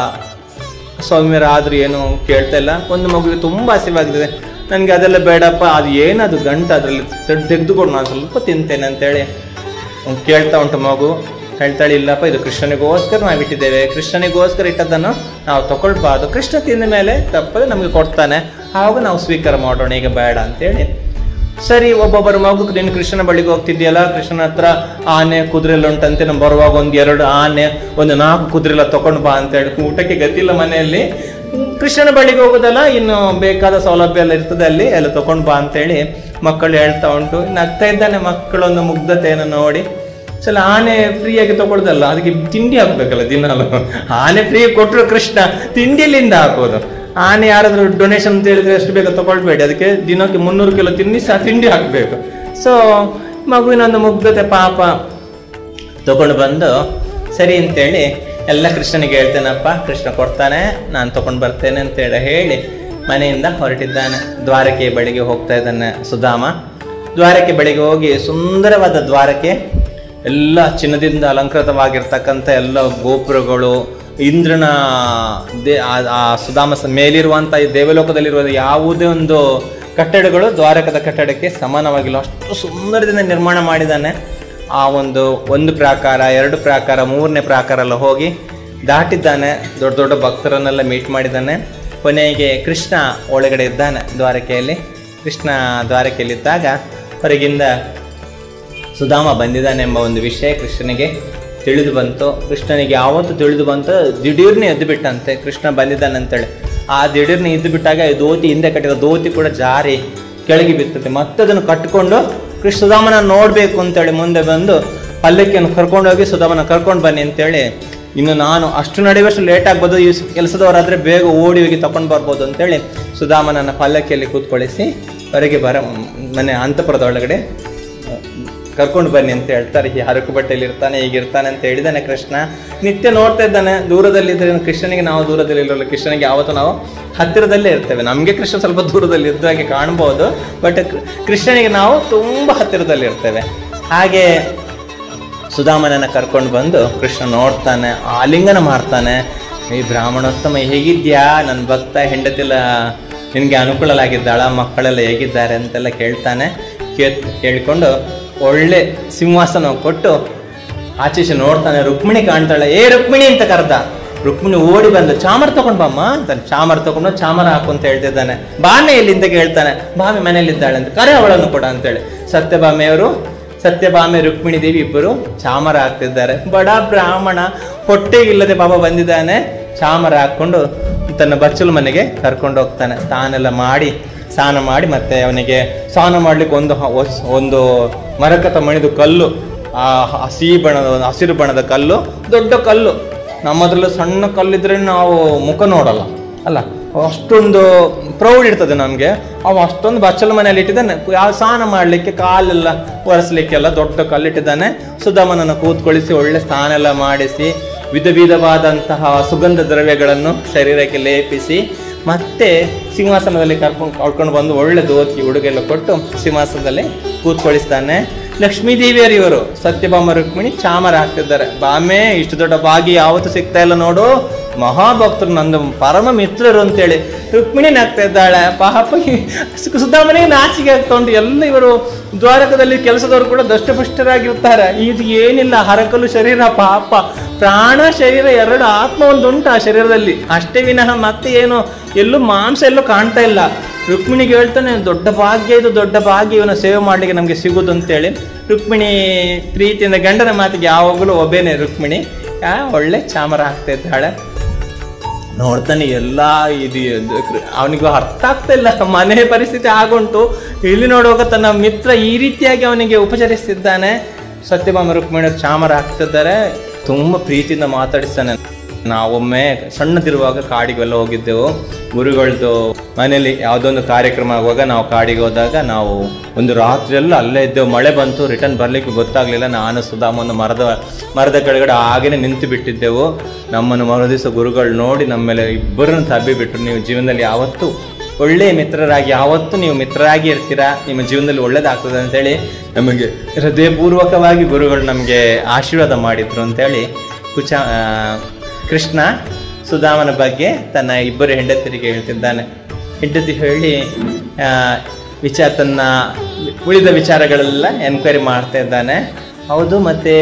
ಸೌಮ್ಯರಾದ್ರೂ ಏನು ಕೇಳ್ತಾ ಇಲ್ಲ ಒಂದು ಮಗುವಿಗೆ ತುಂಬ ಹಸಿವಾಗಿದೆ ನನಗೆ ಅದೆಲ್ಲ ಬೇಡಪ್ಪ ಅದು ಏನದು ಗಂಟು ಅದರಲ್ಲಿ ತೆಗೆದುಕೊಂಡು ನಾನು ಸ್ವಲ್ಪ ತಿಂತೇನೆ ಅಂತೇಳಿ ಅವ್ನು ಕೇಳ್ತಾ ಉಂಟು ಮಗು ಹೇಳ್ತಾಳೆ ಇಲ್ಲಪ್ಪ ಇದು ಕೃಷ್ಣನಿಗೋಸ್ಕರ ನಾವು ಇಟ್ಟಿದ್ದೇವೆ ಕೃಷ್ಣನಿಗೋಸ್ಕರ ಇಟ್ಟದ್ದನ್ನು ನಾವು ತಗೊಳ್ಬಾರ್ದು ಕೃಷ್ಣ ತಿಂದ ಮೇಲೆ ತಪ್ಪದೆ ನಮಗೆ ಕೊಡ್ತಾನೆ ಆವಾಗ ನಾವು ಸ್ವೀಕಾರ ಮಾಡೋಣ ಈಗ ಬೇಡ ಅಂತೇಳಿ ಸರಿ ಒಬ್ಬೊಬ್ಬರ ಮಗು ನೀನು ಕೃಷ್ಣನ ಬಳಿಗೆ ಹೋಗ್ತಿದ್ಯಲ್ಲ ಕೃಷ್ಣನ ಹತ್ರ ಆನೆ ಕುದುರೆ ಎಲ್ಲ ಉಂಟಂತೆ ನಾವು ಬರುವಾಗ ಒಂದು ಎರಡು ಆನೆ ಒಂದು ನಾಲ್ಕು ಕುದುರೆ ಎಲ್ಲ ತಗೊಂಡು ಬಾ ಅಂತೇಳಿ ಊಟಕ್ಕೆ ಗತಿಲ್ಲ ಮನೆಯಲ್ಲಿ ಕೃಷ್ಣನ ಬಳಿಗೆ ಹೋಗೋದಲ್ಲ ಇನ್ನು ಬೇಕಾದ ಸೌಲಭ್ಯ ಎಲ್ಲ ಇರ್ತದೆ ಅಲ್ಲಿ ಎಲ್ಲ ತಗೊಂಡು ಬಾ ಅಂತೇಳಿ ಮಕ್ಕಳು ಹೇಳ್ತಾ ಉಂಟು ನಗ್ತಾ ಇದ್ದಾನೆ ಮಕ್ಕಳೊಂದು ಮುಗ್ಧತೆಯನ್ನು ನೋಡಿ ಸಲ ಆನೆ ಫ್ರೀಯಾಗಿ ತಗೊಳ್ದಲ್ಲ ಅದಕ್ಕೆ ತಿಂಡಿ ಹಾಕ್ಬೇಕಲ್ಲ ದಿನಾಲು ಆನೆ ಫ್ರೀ ಕೊಟ್ಟರು ಕೃಷ್ಣ ತಿಂಡಿಲಿಂದ ಹಾಕೋದು ಆನೆ ಯಾರಾದ್ರೂ ಡೊನೇಷನ್ ಅಂತ ಹೇಳಿದ್ರೆ ಎಷ್ಟು ಬೇಗ ತಗೊಳ್ಬೇಡಿ ಅದಕ್ಕೆ ದಿನಕ್ಕೆ ಮುನ್ನೂರು ಕಿಲೋ ತಿನ್ನಿ ಸಹ ತಿಂಡಿ ಹಾಕಬೇಕು ಸೊ ಮಗುವಿನ ಒಂದು ಮುಗ್ಧತೆ ಪಾಪ ತಗೊಂಡು ಬಂದು ಸರಿ ಅಂತೇಳಿ ಎಲ್ಲ ಕೃಷ್ಣನಿಗೆ ಹೇಳ್ತೇನಪ್ಪ ಕೃಷ್ಣ ಕೊಡ್ತಾನೆ ನಾನು ತಗೊಂಡು ಬರ್ತೇನೆ ಅಂತೇಳಿ ಹೇಳಿ ಮನೆಯಿಂದ ಹೊರಟಿದ್ದಾನೆ ದ್ವಾರಕೆ ಬಳಿಗೆ ಹೋಗ್ತಾ ಇದ್ದಾನೆ ಸುಧಾಮ ದ್ವಾರಕೆ ಬಳಿಗೆ ಹೋಗಿ ಸುಂದರವಾದ ದ್ವಾರಕೆ ಎಲ್ಲ ಚಿನ್ನದಿಂದ ಅಲಂಕೃತವಾಗಿರ್ತಕ್ಕಂಥ ಎಲ್ಲ ಗೋಪುರಗಳು ಇಂದ್ರನ ದೇ ಆ- ಆ ಸುಧಾಮ ಸ- ಮೇಲಿರುವಂಥ ಈ ದೇವಲೋಕದಲ್ಲಿರುವ ಯಾವುದೇ ಒಂದು ಕಟ್ಟಡಗಳು ದ್ವಾರಕದ ಕಟ್ಟಡಕ್ಕೆ ಸಮಾನವಾಗಿಲ್ಲ ಅಷ್ಟು ಸುಂದರದಿಂದ ನಿರ್ಮಾಣ ಮಾಡಿದ್ದಾನೆ ಆ ಒಂದು ಒಂದು ಪ್ರಾಕಾರ ಎರಡು ಪ್ರಾಕಾರ ಮೂರನೇ ಪ್ರಾಕಾರ ಎಲ್ಲ ಹೋಗಿ ದಾಟಿದ್ದಾನೆ ದೊಡ್ಡ ದೊಡ್ಡ ಭಕ್ತರನ್ನೆಲ್ಲ ಮೀಟ್ ಮಾಡಿದ್ದಾನೆ ಕೊನೆಗೆ ಕೃಷ್ಣ ಒಳಗಡೆ ಇದ್ದಾನೆ ದ್ವಾರಕೆಯಲ್ಲಿ ಕೃಷ್ಣ ದ್ವಾರಕೆಯಲ್ಲಿದ್ದಾಗ ಹೊರಗಿಂದ ಸುಧಾಮ ಬಂದಿದ್ದಾನೆ ಎಂಬ ಒಂದು ವಿಷಯ ಕೃಷ್ಣನಿಗೆ ತಿಳಿದು ಬಂತು ಕೃಷ್ಣನಿಗೆ ಯಾವತ್ತು ತಿಳಿದು ಬಂತು ದಿಢೀರ್ನೆ ಎದ್ದು ಬಿಟ್ಟಂತೆ ಕೃಷ್ಣ ಬಂದಿದ್ದಾನೆ ಅಂತೇಳಿ ಆ ದಿಢೀರ್ನೆ ಎದ್ದು ಬಿಟ್ಟಾಗ ಈ ಧೋತಿ ಹಿಂದೆ ಕಟ್ಟಿದ ಧೋತಿ ಕೂಡ ಜಾರಿ ಕೆಳಗೆ ಬಿತ್ತತೆ ಮತ್ತೆ ಅದನ್ನು ಕಟ್ಟಿಕೊಂಡು ಕೃಷ್ಣ ಸುಧಾಮನ ನೋಡಬೇಕು ಅಂತೇಳಿ ಮುಂದೆ ಬಂದು ಪಲ್ಲಕ್ಕಿಯನ್ನು ಕರ್ಕೊಂಡೋಗಿ ಸುಧಾಮನ ಕರ್ಕೊಂಡು ಬನ್ನಿ ಅಂತೇಳಿ ಇನ್ನು ನಾನು ಅಷ್ಟು ನಡೆಯುವಷ್ಟು ಲೇಟ್ ಆಗ್ಬೋದು ಈ ಕೆಲಸದವರಾದ್ರೆ ಬೇಗ ಓಡಿ ಹೋಗಿ ತಗೊಂಡು ಬರ್ಬೋದು ಅಂತೇಳಿ ಸುಧಾಮನನ್ನ ಪಲ್ಲಕ್ಕಿಯಲ್ಲಿ ಕೂತ್ಕೊಳಿಸಿ ಹೊರಗೆ ಬರ ಮನೆ ಅಂತಪುರದ ಒಳಗಡೆ ಕರ್ಕೊಂಡು ಬನ್ನಿ ಅಂತ ಹೇಳ್ತಾರೆ ಈ ಹರಕು ಬಟ್ಟೆಯಲ್ಲಿ ಇರ್ತಾನೆ ಹೀಗಿರ್ತಾನೆ ಅಂತ ಹೇಳಿದಾನೆ ಕೃಷ್ಣ ನಿತ್ಯ ನೋಡ್ತಾ ಇದ್ದಾನೆ ದೂರದಲ್ಲಿದ್ದರೆ ಕೃಷ್ಣನಿಗೆ ನಾವು ದೂರದಲ್ಲಿ ಇರೋಲ್ಲ ಕೃಷ್ಣನಿಗೆ ಯಾವತ್ತೂ ನಾವು ಹತ್ತಿರದಲ್ಲೇ ಇರ್ತೇವೆ ನಮಗೆ ಕೃಷ್ಣ ಸ್ವಲ್ಪ ದೂರದಲ್ಲಿ ಇದ್ದ ಹಾಗೆ ಕಾಣ್ಬೋದು ಬಟ್ ಕೃಷ್ಣನಿಗೆ ನಾವು ತುಂಬ ಹತ್ತಿರದಲ್ಲಿ ಇರ್ತೇವೆ ಹಾಗೆ ಸುಧಾಮನನ್ನ ಕರ್ಕೊಂಡು ಬಂದು ಕೃಷ್ಣ ನೋಡ್ತಾನೆ ಆಲಿಂಗನ ಮಾಡ್ತಾನೆ ಈ ಬ್ರಾಹ್ಮಣೋತ್ತಮ ಹೇಗಿದ್ಯಾ ನನ್ನ ಭಕ್ತ ಹೆಂಡತಿಲ್ಲ ನಿನಗೆ ಅನುಕೂಲಲಾಗಿದ್ದಾಳ ಮಕ್ಕಳೆಲ್ಲ ಹೇಗಿದ್ದಾರೆ ಅಂತೆಲ್ಲ ಕೇಳ್ತಾನೆ ಕೇ ಕೇಳಿಕೊಂಡು ಒಳ್ಳೆ ಸಿಂಹಾಸನ ಕೊಟ್ಟು ಆಚೀಚೆ ನೋಡ್ತಾನೆ ರುಕ್ಮಿಣಿ ಕಾಣ್ತಾಳೆ ಏ ರುಕ್ಮಿಣಿ ಅಂತ ಕರೆದ ರುಕ್ಮಿಣಿ ಓಡಿ ಬಂದು ಚಾಮರ ತಗೊಂಡ್ ಬಾಮ್ಮ ಅಂತ ಚಾಮರ ತಗೊಂಡು ಚಾಮರ ಹಾಕು ಅಂತ ಹೇಳ್ತಿದ್ದಾನೆ ಬಾಮೆ ಎಲ್ಲಿ ಅಂತ ಕೇಳ್ತಾನೆ ಬಾಮೆ ಮನೆಯಲ್ಲಿದ್ದಾಳೆ ಅಂತ ಕರೆ ಅವಳನ್ನು ಕೂಡ ಅಂತೇಳಿ ಸತ್ಯಭಾಮೆಯವರು ಸತ್ಯಭಾಮೆ ರುಕ್ಮಿಣಿ ದೇವಿ ಇಬ್ಬರು ಚಾಮರ ಹಾಕ್ತಿದ್ದಾರೆ ಬಡ ಬ್ರಾಹ್ಮಣ ಹೊಟ್ಟೆಗಿಲ್ಲದೆ ಬಾಬಾ ಬಂದಿದ್ದಾನೆ ಚಾಮರ ಹಾಕೊಂಡು ತನ್ನ ಬಚ್ಚಲು ಮನೆಗೆ ಕರ್ಕೊಂಡು ಹೋಗ್ತಾನೆ ಸ್ನಾನ ಎಲ್ಲ ಮಾಡಿ ಸ್ನಾನ ಮಾಡಿ ಮತ್ತೆ ಅವನಿಗೆ ಸ್ನಾನ ಮಾಡ್ಲಿಕ್ಕೆ ಒಂದು ಹ- ಹೊಸ್- ಒಂದು ಮರಕತ ಮಣಿದು ಕಲ್ಲು ಆ ಹಸಿ ಬಣ್ಣದ ಒಂದು ಹಸಿರು ಬಣ್ಣದ ಕಲ್ಲು ದೊಡ್ಡ ಕಲ್ಲು ನಮ್ಮದ್ರಲ್ಲಿ ಸಣ್ಣ ಕಲ್ಲಿದ್ರೆ ನಾವು ಮುಖ ನೋಡಲ್ಲ ಅಲ್ಲ ಅಷ್ಟೊಂದು ಪ್ರೌಡ್ ಇರ್ತದೆ ನಮಗೆ ಅವ ಅಷ್ಟೊಂದು ಬಚ್ಚಲ ಮನೆಯಲ್ಲಿ ಇಟ್ಟಿದ್ದಾನೆ ಯಾವ ಸ್ನಾನ ಮಾಡಲಿಕ್ಕೆ ಕಾಲೆಲ್ಲ ಒರೆಸ್ಲಿಕ್ಕೆಲ್ಲ ದೊಡ್ಡ ಕಲ್ಲಿಟ್ಟಿದ್ದಾನೆ ಸುಧಾಮನನ್ನು ಕೂತ್ಕೊಳಿಸಿ ಒಳ್ಳೆ ಸ್ನಾನ ಎಲ್ಲ ಮಾಡಿಸಿ ವಿಧ ವಿಧವಾದಂತಹ ಸುಗಂಧ ದ್ರವ್ಯಗಳನ್ನು ಶರೀರಕ್ಕೆ ಲೇಪಿಸಿ ಮತ್ತೆ ಸಿಂಹಾಸನದಲ್ಲಿ ಕರ್ಕೊಂಡು ಕಳ್ಕೊಂಡು ಬಂದು ಒಳ್ಳೆ ದೋತಿ ಉಡುಗೆಲ್ಲ ಕೊಟ್ಟು ಸಿಂಹಾಸನದಲ್ಲಿ ಕೂತ್ಕೊಳಿಸ್ತಾನೆ ಲಕ್ಷ್ಮೀ ದೇವಿಯರು ಇವರು ಸತ್ಯಭಾಮ ರುಕ್ಮಿಣಿ ಚಾಮರ ಹಾಕ್ತಿದ್ದಾರೆ ಬಾಮೆ ಇಷ್ಟು ದೊಡ್ಡ ಭಾಗಿ ಯಾವತ್ತೂ ಸಿಗ್ತಾ ಇಲ್ಲ ನೋಡು ಮಹಾಭಕ್ತರು ನಂದು ಪರಮ ಮಿತ್ರರು ಅಂತೇಳಿ ರುಕ್ಮಿಣಿ ನಾಗ್ತಾ ಇದ್ದಾಳೆ ಪಾಪ ಈ ಸುಧಾಮನಿಗೆ ನಾಚಿಕೆ ಆಗ್ತಾ ಉಂಟು ಎಲ್ಲ ಇವರು ದ್ವಾರಕದಲ್ಲಿ ಕೆಲಸದವರು ಕೂಡ ದಷ್ಟಪುಷ್ಟರಾಗಿರ್ತಾರೆ ಇದು ಏನಿಲ್ಲ ಹರಕಲು ಶರೀರ ಪಾಪ ಪ್ರಾಣ ಶರೀರ ಎರಡು ಆತ್ಮ ಒಂದು ಉಂಟು ಆ ಶರೀರದಲ್ಲಿ ಅಷ್ಟೇ ವಿನಃ ಮತ್ತೆ ಏನು ಎಲ್ಲೂ ಮಾಂಸ ಎಲ್ಲೂ ಕಾಣ್ತಾ ಇಲ್ಲ ರುಕ್ಮಿಣಿಗೆ ಹೇಳ್ತಾನೆ ದೊಡ್ಡ ಭಾಗ್ಯ ಇದು ದೊಡ್ಡ ಭಾಗ್ಯ ಇವನ ಸೇವೆ ಮಾಡ್ಲಿಕ್ಕೆ ನಮಗೆ ಸಿಗುದು ಅಂತೇಳಿ ರುಕ್ಮಿಣಿ ಪ್ರೀತಿಯಿಂದ ಗಂಡನ ಮಾತಿಗೆ ಯಾವಾಗಲೂ ಒಬ್ಬೇನೆ ರುಕ್ಮಿಣಿ ಆ, ಒಳ್ಳೆ ಚಾಮರ ಹಾಕ್ತಾ ಇದ್ದಾಳೆ ನೋಡ್ತಾನೆ ಎಲ್ಲ ಇದು ಅವನಿಗೂ ಅರ್ಥ ಆಗ್ತಾ ಇಲ್ಲ ಮನೆ ಪರಿಸ್ಥಿತಿ ಆಗುಂಟು ಇಲ್ಲಿ ನೋಡುವಾಗ ತನ್ನ ಮಿತ್ರ ಈ ರೀತಿಯಾಗಿ ಅವನಿಗೆ ಉಪಚರಿಸ್ತಿದ್ದಾನೆ ಸತ್ಯಭಾಮ ರುಕ್ಮಿಣಿ ಚಾಮರ ಹಾಕ್ತಿದ್ದಾರೆ ತುಂಬ ಪ್ರೀತಿಯಿಂದ ಮಾತಾಡಿಸ್ತಾನೆ ನಾವೊಮ್ಮೆ ಸಣ್ಣದಿರುವಾಗ ಕಾಡಿಗೆಲ್ಲ ಹೋಗಿದ್ದೆವು ಗುರುಗಳದ್ದು ಮನೇಲಿ ಯಾವುದೊಂದು ಕಾರ್ಯಕ್ರಮ ಆಗುವಾಗ ನಾವು ಕಾಡಿಗೆ ಹೋದಾಗ ನಾವು ಒಂದು ರಾತ್ರಿಯೆಲ್ಲ ಅಲ್ಲೇ ಇದ್ದೆವು ಮಳೆ ಬಂತು ರಿಟರ್ನ್ ಬರ್ಲಿಕ್ಕೆ ಗೊತ್ತಾಗ್ಲಿಲ್ಲ ನಾನು ಸುಧಾಮನ್ನು ಮರದ ಮರದ ಕೆಳಗಡೆ ಹಾಗೇನೆ ನಿಂತು ಬಿಟ್ಟಿದ್ದೆವು ನಮ್ಮನ್ನು ಮರುದಿವಸ ಗುರುಗಳು ನೋಡಿ ನಮ್ಮ ಮೇಲೆ ಇಬ್ಬರನ್ನು ತಬ್ಬಿ ಬಿಟ್ರು ನೀವು ಜೀವನದಲ್ಲಿ ಯಾವತ್ತೂ ಒಳ್ಳೆಯ ಮಿತ್ರರಾಗಿ ಯಾವತ್ತೂ ನೀವು ಮಿತ್ರರಾಗಿ ಇರ್ತೀರಾ ನಿಮ್ಮ ಜೀವನದಲ್ಲಿ ಒಳ್ಳೇದಾಗ್ತದೆ ಅಂತೇಳಿ ನಮಗೆ ಹೃದಯಪೂರ್ವಕವಾಗಿ ಗುರುಗಳು ನಮಗೆ ಆಶೀರ್ವಾದ ಮಾಡಿದ್ರು ಅಂತೇಳಿ ಕುಚ ಆ, ಕೃಷ್ಣ ಸುಧಾಮನ ಬಗ್ಗೆ ತನ್ನ ಇಬ್ಬರು ಹೆಂಡತಿಯರಿಗೆ ಹೇಳ್ತಿದ್ದಾನೆ ಹೆಂಡತಿ ಹೇಳಿ ಆ, ವಿಚಾರ ತನ್ನ ಉಳಿದ ವಿಚಾರಗಳೆಲ್ಲ ಎನ್ಕ್ವೈರಿ ಮಾಡ್ತಾ ಇದ್ದಾನೆ ಹೌದು ಮತ್ತೆ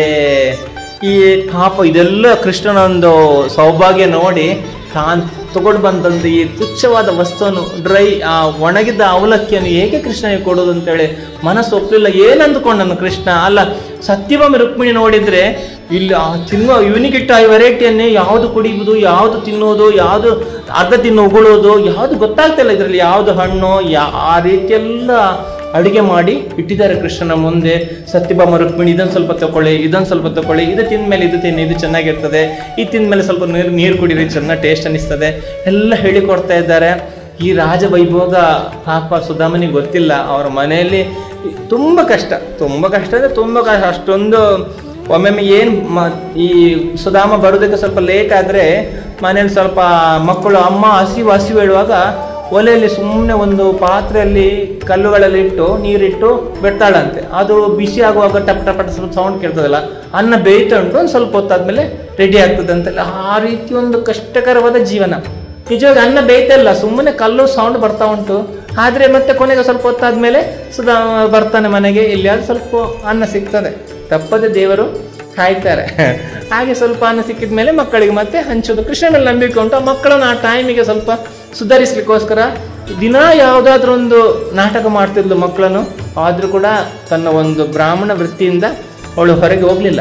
ಈ ಪಾಪ ಇದೆಲ್ಲ ಕೃಷ್ಣನ ಒಂದು ಸೌಭಾಗ್ಯ ನೋಡಿ ಕಾನ್ ತಗೊಂಡು ಬಂದಂತ ಈ ತುಚ್ಛವಾದ ವಸ್ತುವನ್ನು ಡ್ರೈ ಆ ಒಣಗಿದ ಅವಲಕ್ಕಿಯನ್ನು ಏಕೆ ಕೃಷ್ಣನಿಗೆ ಕೊಡೋದು ಅಂತೇಳಿ ಮನಸ್ಸು ಒಪ್ಪಲಿಲ್ಲ ಏನಂದುಕೊಂಡನು ಕೃಷ್ಣ ಅಲ್ಲ ಸತ್ಯಭಾಮಿ ರುಕ್ಮಿಣಿ ನೋಡಿದ್ರೆ ಇಲ್ಲಿ ಆ ತಿನ್ನುವ ಇವನಿಗಿಟ್ಟ ಈ ವೆರೈಟಿಯನ್ನೇ ಯಾವುದು ಕುಡಿಯುವುದು ಯಾವುದು ತಿನ್ನುವುದು ಯಾವುದು ಅರ್ಧ ತಿನ್ನು ಉಗುಳೋದು ಯಾವುದು ಗೊತ್ತಾಗ್ತಿಲ್ಲ ಇದರಲ್ಲಿ ಯಾವುದು ಹಣ್ಣು ಯಾ ಆ ರೀತಿಯೆಲ್ಲ ಅಡುಗೆ ಮಾಡಿ ಇಟ್ಟಿದ್ದಾರೆ ಕೃಷ್ಣನ ಮುಂದೆ ಸತ್ಯಭಾಮ ರುಕ್ಮಿಣಿ ಇದನ್ನು ಸ್ವಲ್ಪ ತಗೊಳ್ಳಿ ಇದನ್ನು ಸ್ವಲ್ಪ ತಗೊಳ್ಳಿ ಇದು ತಿಂದ್ಮೇಲೆ ಇದು ತಿನ್ನಿ ಇದು ಚೆನ್ನಾಗಿರ್ತದೆ ಇದು ತಿಂದ್ಮೇಲೆ ಸ್ವಲ್ಪ ನೀರು ನೀರು ಕುಡೀರಿ ಚೆನ್ನಾಗಿ ಟೇಸ್ಟ್ ಅನ್ನಿಸ್ತದೆ ಎಲ್ಲ ಹೇಳಿಕೊಡ್ತಾ ಇದ್ದಾರೆ ಈ ರಾಜ ವೈಭೋಗ ಪಾಪ ಸುಧಾಮನಿಗೆ ಗೊತ್ತಿಲ್ಲ ಅವರ ಮನೆಯಲ್ಲಿ ತುಂಬ ಕಷ್ಟ ತುಂಬ ಕಷ್ಟ ಅಂದರೆ ತುಂಬ ಕಷ್ಟ ಅಷ್ಟೊಂದು ಒಮ್ಮೊಮ್ಮೆ ಏನು ಮ ಈ ಸುಧಾಮ ಬರೋದಕ್ಕೆ ಸ್ವಲ್ಪ ಲೇಟ್ ಆದರೆ ಮನೇಲಿ ಸ್ವಲ್ಪ ಮಕ್ಕಳು ಅಮ್ಮ ಹಸಿವು ಹಸಿವು ಹೇಳುವಾಗ ಒಲೆಯಲ್ಲಿ ಸುಮ್ಮನೆ ಒಂದು ಪಾತ್ರೆಯಲ್ಲಿ ಕಲ್ಲುಗಳಲ್ಲಿ ಇಟ್ಟು ನೀರಿಟ್ಟು ಬಿಡ್ತಾಳಂತೆ ಅದು ಬಿಸಿ ಆಗುವಾಗ ಟಪ್ ಟಪ್ ಟಪ್ ಸ್ವಲ್ಪ ಸೌಂಡ್ ಕೇಳ್ತದಲ್ಲ ಅನ್ನ ಬೇಯ್ತಾ ಉಂಟು ಒಂದು ಸ್ವಲ್ಪ ಹೊತ್ತಾದ್ಮೇಲೆ ರೆಡಿ ಆಗ್ತದೆ ಅಂತೆಲ್ಲ ಆ ರೀತಿ ಒಂದು ಕಷ್ಟಕರವಾದ ಜೀವನ ನಿಜವಾಗಿ ಅನ್ನ ಬೇಯ್ತಾ ಇಲ್ಲ ಸುಮ್ಮನೆ ಕಲ್ಲು ಸೌಂಡ್ ಬರ್ತಾ ಉಂಟು ಆದರೆ ಮತ್ತೆ ಕೊನೆಗೆ ಸ್ವಲ್ಪ ಹೊತ್ತಾದ್ಮೇಲೆ ಸುಧಾ ಬರ್ತಾನೆ ಮನೆಗೆ ಎಲ್ಲಿಯಾದ್ರೂ ಸ್ವಲ್ಪ ಅನ್ನ ಸಿಗ್ತದೆ ತಪ್ಪದೆ ದೇವರು ಕಾಯ್ತಾರೆ ಹಾಗೆ ಸ್ವಲ್ಪ ಅನ್ನ ಸಿಕ್ಕಿದ ಮೇಲೆ ಮಕ್ಕಳಿಗೆ ಮತ್ತೆ ಹಂಚೋದು ಕೃಷ್ಣನಲ್ಲಿ ನಂಬಿಕೆ ಉಂಟು ಆ ಮಕ್ಕಳನ್ನ ಆ ಟೈಮಿಗೆ ಸ್ವಲ್ಪ ಸುಧಾರಿಸ್ಲಿಕ್ಕೋಸ್ಕರ ದಿನ ಯಾವುದಾದ್ರೂ ಒಂದು ನಾಟಕ ಮಾಡ್ತಿದ್ಲು ಮಕ್ಕಳನ್ನು ಆದರೂ ಕೂಡ ತನ್ನ ಒಂದು ಬ್ರಾಹ್ಮಣ ವೃತ್ತಿಯಿಂದ ಅವಳು ಹೊರಗೆ ಹೋಗಲಿಲ್ಲ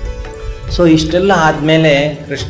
ಸೊ ಇಷ್ಟೆಲ್ಲ ಆದಮೇಲೆ ಕೃಷ್ಣ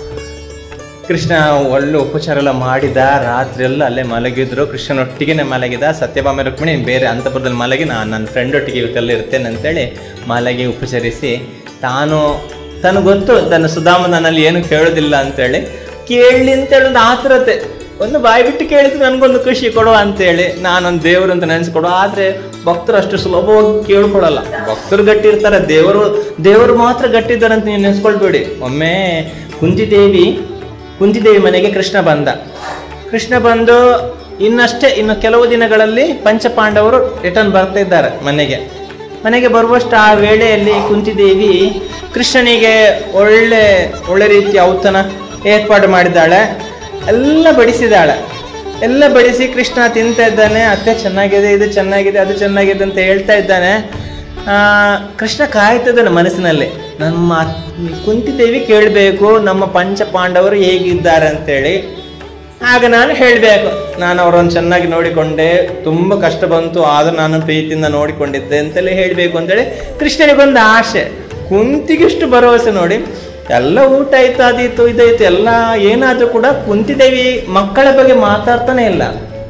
ಕೃಷ್ಣ ಒಳ್ಳೆ ಉಪಚಾರ ಎಲ್ಲ ಮಾಡಿದ ರಾತ್ರಿ ಎಲ್ಲ ಅಲ್ಲೇ ಮಲಗಿದ್ರು ಕೃಷ್ಣನೊಟ್ಟಿಗೆನೆ ಮಲಗಿದ ಸತ್ಯಭಾಮ ರುಕ್ಮಿಣಿ ಬೇರೆ ಅಂತಪುರದಲ್ಲಿ ಮಲಗಿ ನಾನು ನನ್ನ ಫ್ರೆಂಡ್ ಒಟ್ಟಿಗೆ ಇವತ್ತೆಲ್ಲ ಇರ್ತೇನೆ ಅಂತೇಳಿ ಮಲಗಿ ಉಪಚರಿಸಿ ತಾನು ತನಗೆ ಗೊತ್ತು ತನ್ನ ಸುಧಾಮ ನನ್ನಲ್ಲಿ ಏನು ಕೇಳೋದಿಲ್ಲ ಅಂತೇಳಿ ಕೇಳಲಿ ಅಂತೇಳಿ ಒಂದು ಆತುರತೆ ಒಂದು ಬಾಯಿ ಬಿಟ್ಟು ಕೇಳಿದ್ರೆ ನನಗೊಂದು ಖುಷಿ ಕೊಡುವ ಅಂತೇಳಿ ನಾನೊಂದು ದೇವರು ಅಂತ ನೆನೆಸ್ಕೊಡು ಆದರೆ ಭಕ್ತರು ಅಷ್ಟು ಸುಲಭವಾಗಿ ಕೇಳ್ಕೊಳಲ್ಲ ಭಕ್ತರು ಗಟ್ಟಿ ಇರ್ತಾರೆ ದೇವರು ದೇವರು ಮಾತ್ರ ಗಟ್ಟಿದ್ದಾರೆ ಅಂತ ನೀವು ನೆನೆಸ್ಕೊಳ್ಬೇಡಿ ಒಮ್ಮೆ ಕುಂತಿದೇವಿ ಕುಂತಿದೇವಿ ಮನೆಗೆ ಕೃಷ್ಣ ಬಂದ ಕೃಷ್ಣ ಬಂದು ಇನ್ನಷ್ಟೇ ಇನ್ನು ಕೆಲವು ದಿನಗಳಲ್ಲಿ ಪಂಚಪಾಂಡವರು ರಿಟರ್ನ್ ಬರ್ತಾ ಇದ್ದಾರೆ ಮನೆಗೆ ಮನೆಗೆ ಬರುವಷ್ಟು ಆ ವೇಳೆಯಲ್ಲಿ ಕುಂತಿದೇವಿ ಕೃಷ್ಣನಿಗೆ ಒಳ್ಳೆ ಒಳ್ಳೆ ರೀತಿಯ ಔತಣ ಏರ್ಪಾಡು ಮಾಡಿದ್ದಾಳೆ ಎಲ್ಲ ಬಡಿಸಿದಾಳೆ ಎಲ್ಲ ಬಡಿಸಿ ಕೃಷ್ಣ ತಿಂತಾ ಇದ್ದಾನೆ ಅತ್ತೆ ಚೆನ್ನಾಗಿದೆ ಇದು ಚೆನ್ನಾಗಿದೆ ಅದು ಚೆನ್ನಾಗಿದೆ ಅಂತ ಹೇಳ್ತಾ ಇದ್ದಾನೆ ಆ, ಕೃಷ್ಣ ಕಾಯ್ತಿದ್ದಾನೆ ಮನಸ್ಸಿನಲ್ಲಿ ನಮ್ಮ ಕುಂತಿದೇವಿ ಕೇಳಬೇಕು ನಮ್ಮ ಪಂಚ ಪಾಂಡವರು ಹೇಗಿದ್ದಾರೆ ಅಂತೇಳಿ ಆಗ ನಾನು ಹೇಳಬೇಕು ನಾನು ಅವರನ್ನು ಚೆನ್ನಾಗಿ ನೋಡಿಕೊಂಡೆ ತುಂಬ ಕಷ್ಟ ಬಂತು ಆದರೂ ನಾನು ಪ್ರೀತಿಯಿಂದ ನೋಡಿಕೊಂಡಿದ್ದೆ ಅಂತೆಲ್ಲ ಹೇಳಬೇಕು ಅಂತೇಳಿ ಕೃಷ್ಣನಿಗೊಂದು ಆಸೆ ಕುಂತಿಗಿಷ್ಟು ಭರವಸೆ ನೋಡಿ ಎಲ್ಲ ಊಟ ಆಯ್ತು ಅದಿತ್ತು ಇದಾಯ್ತು ಎಲ್ಲ ಏನಾದರೂ ಕೂಡ ಕುಂತಿದೇವಿ ಮಕ್ಕಳ ಬಗ್ಗೆ ಮಾತಾಡ್ತಾನೆ ಇಲ್ಲ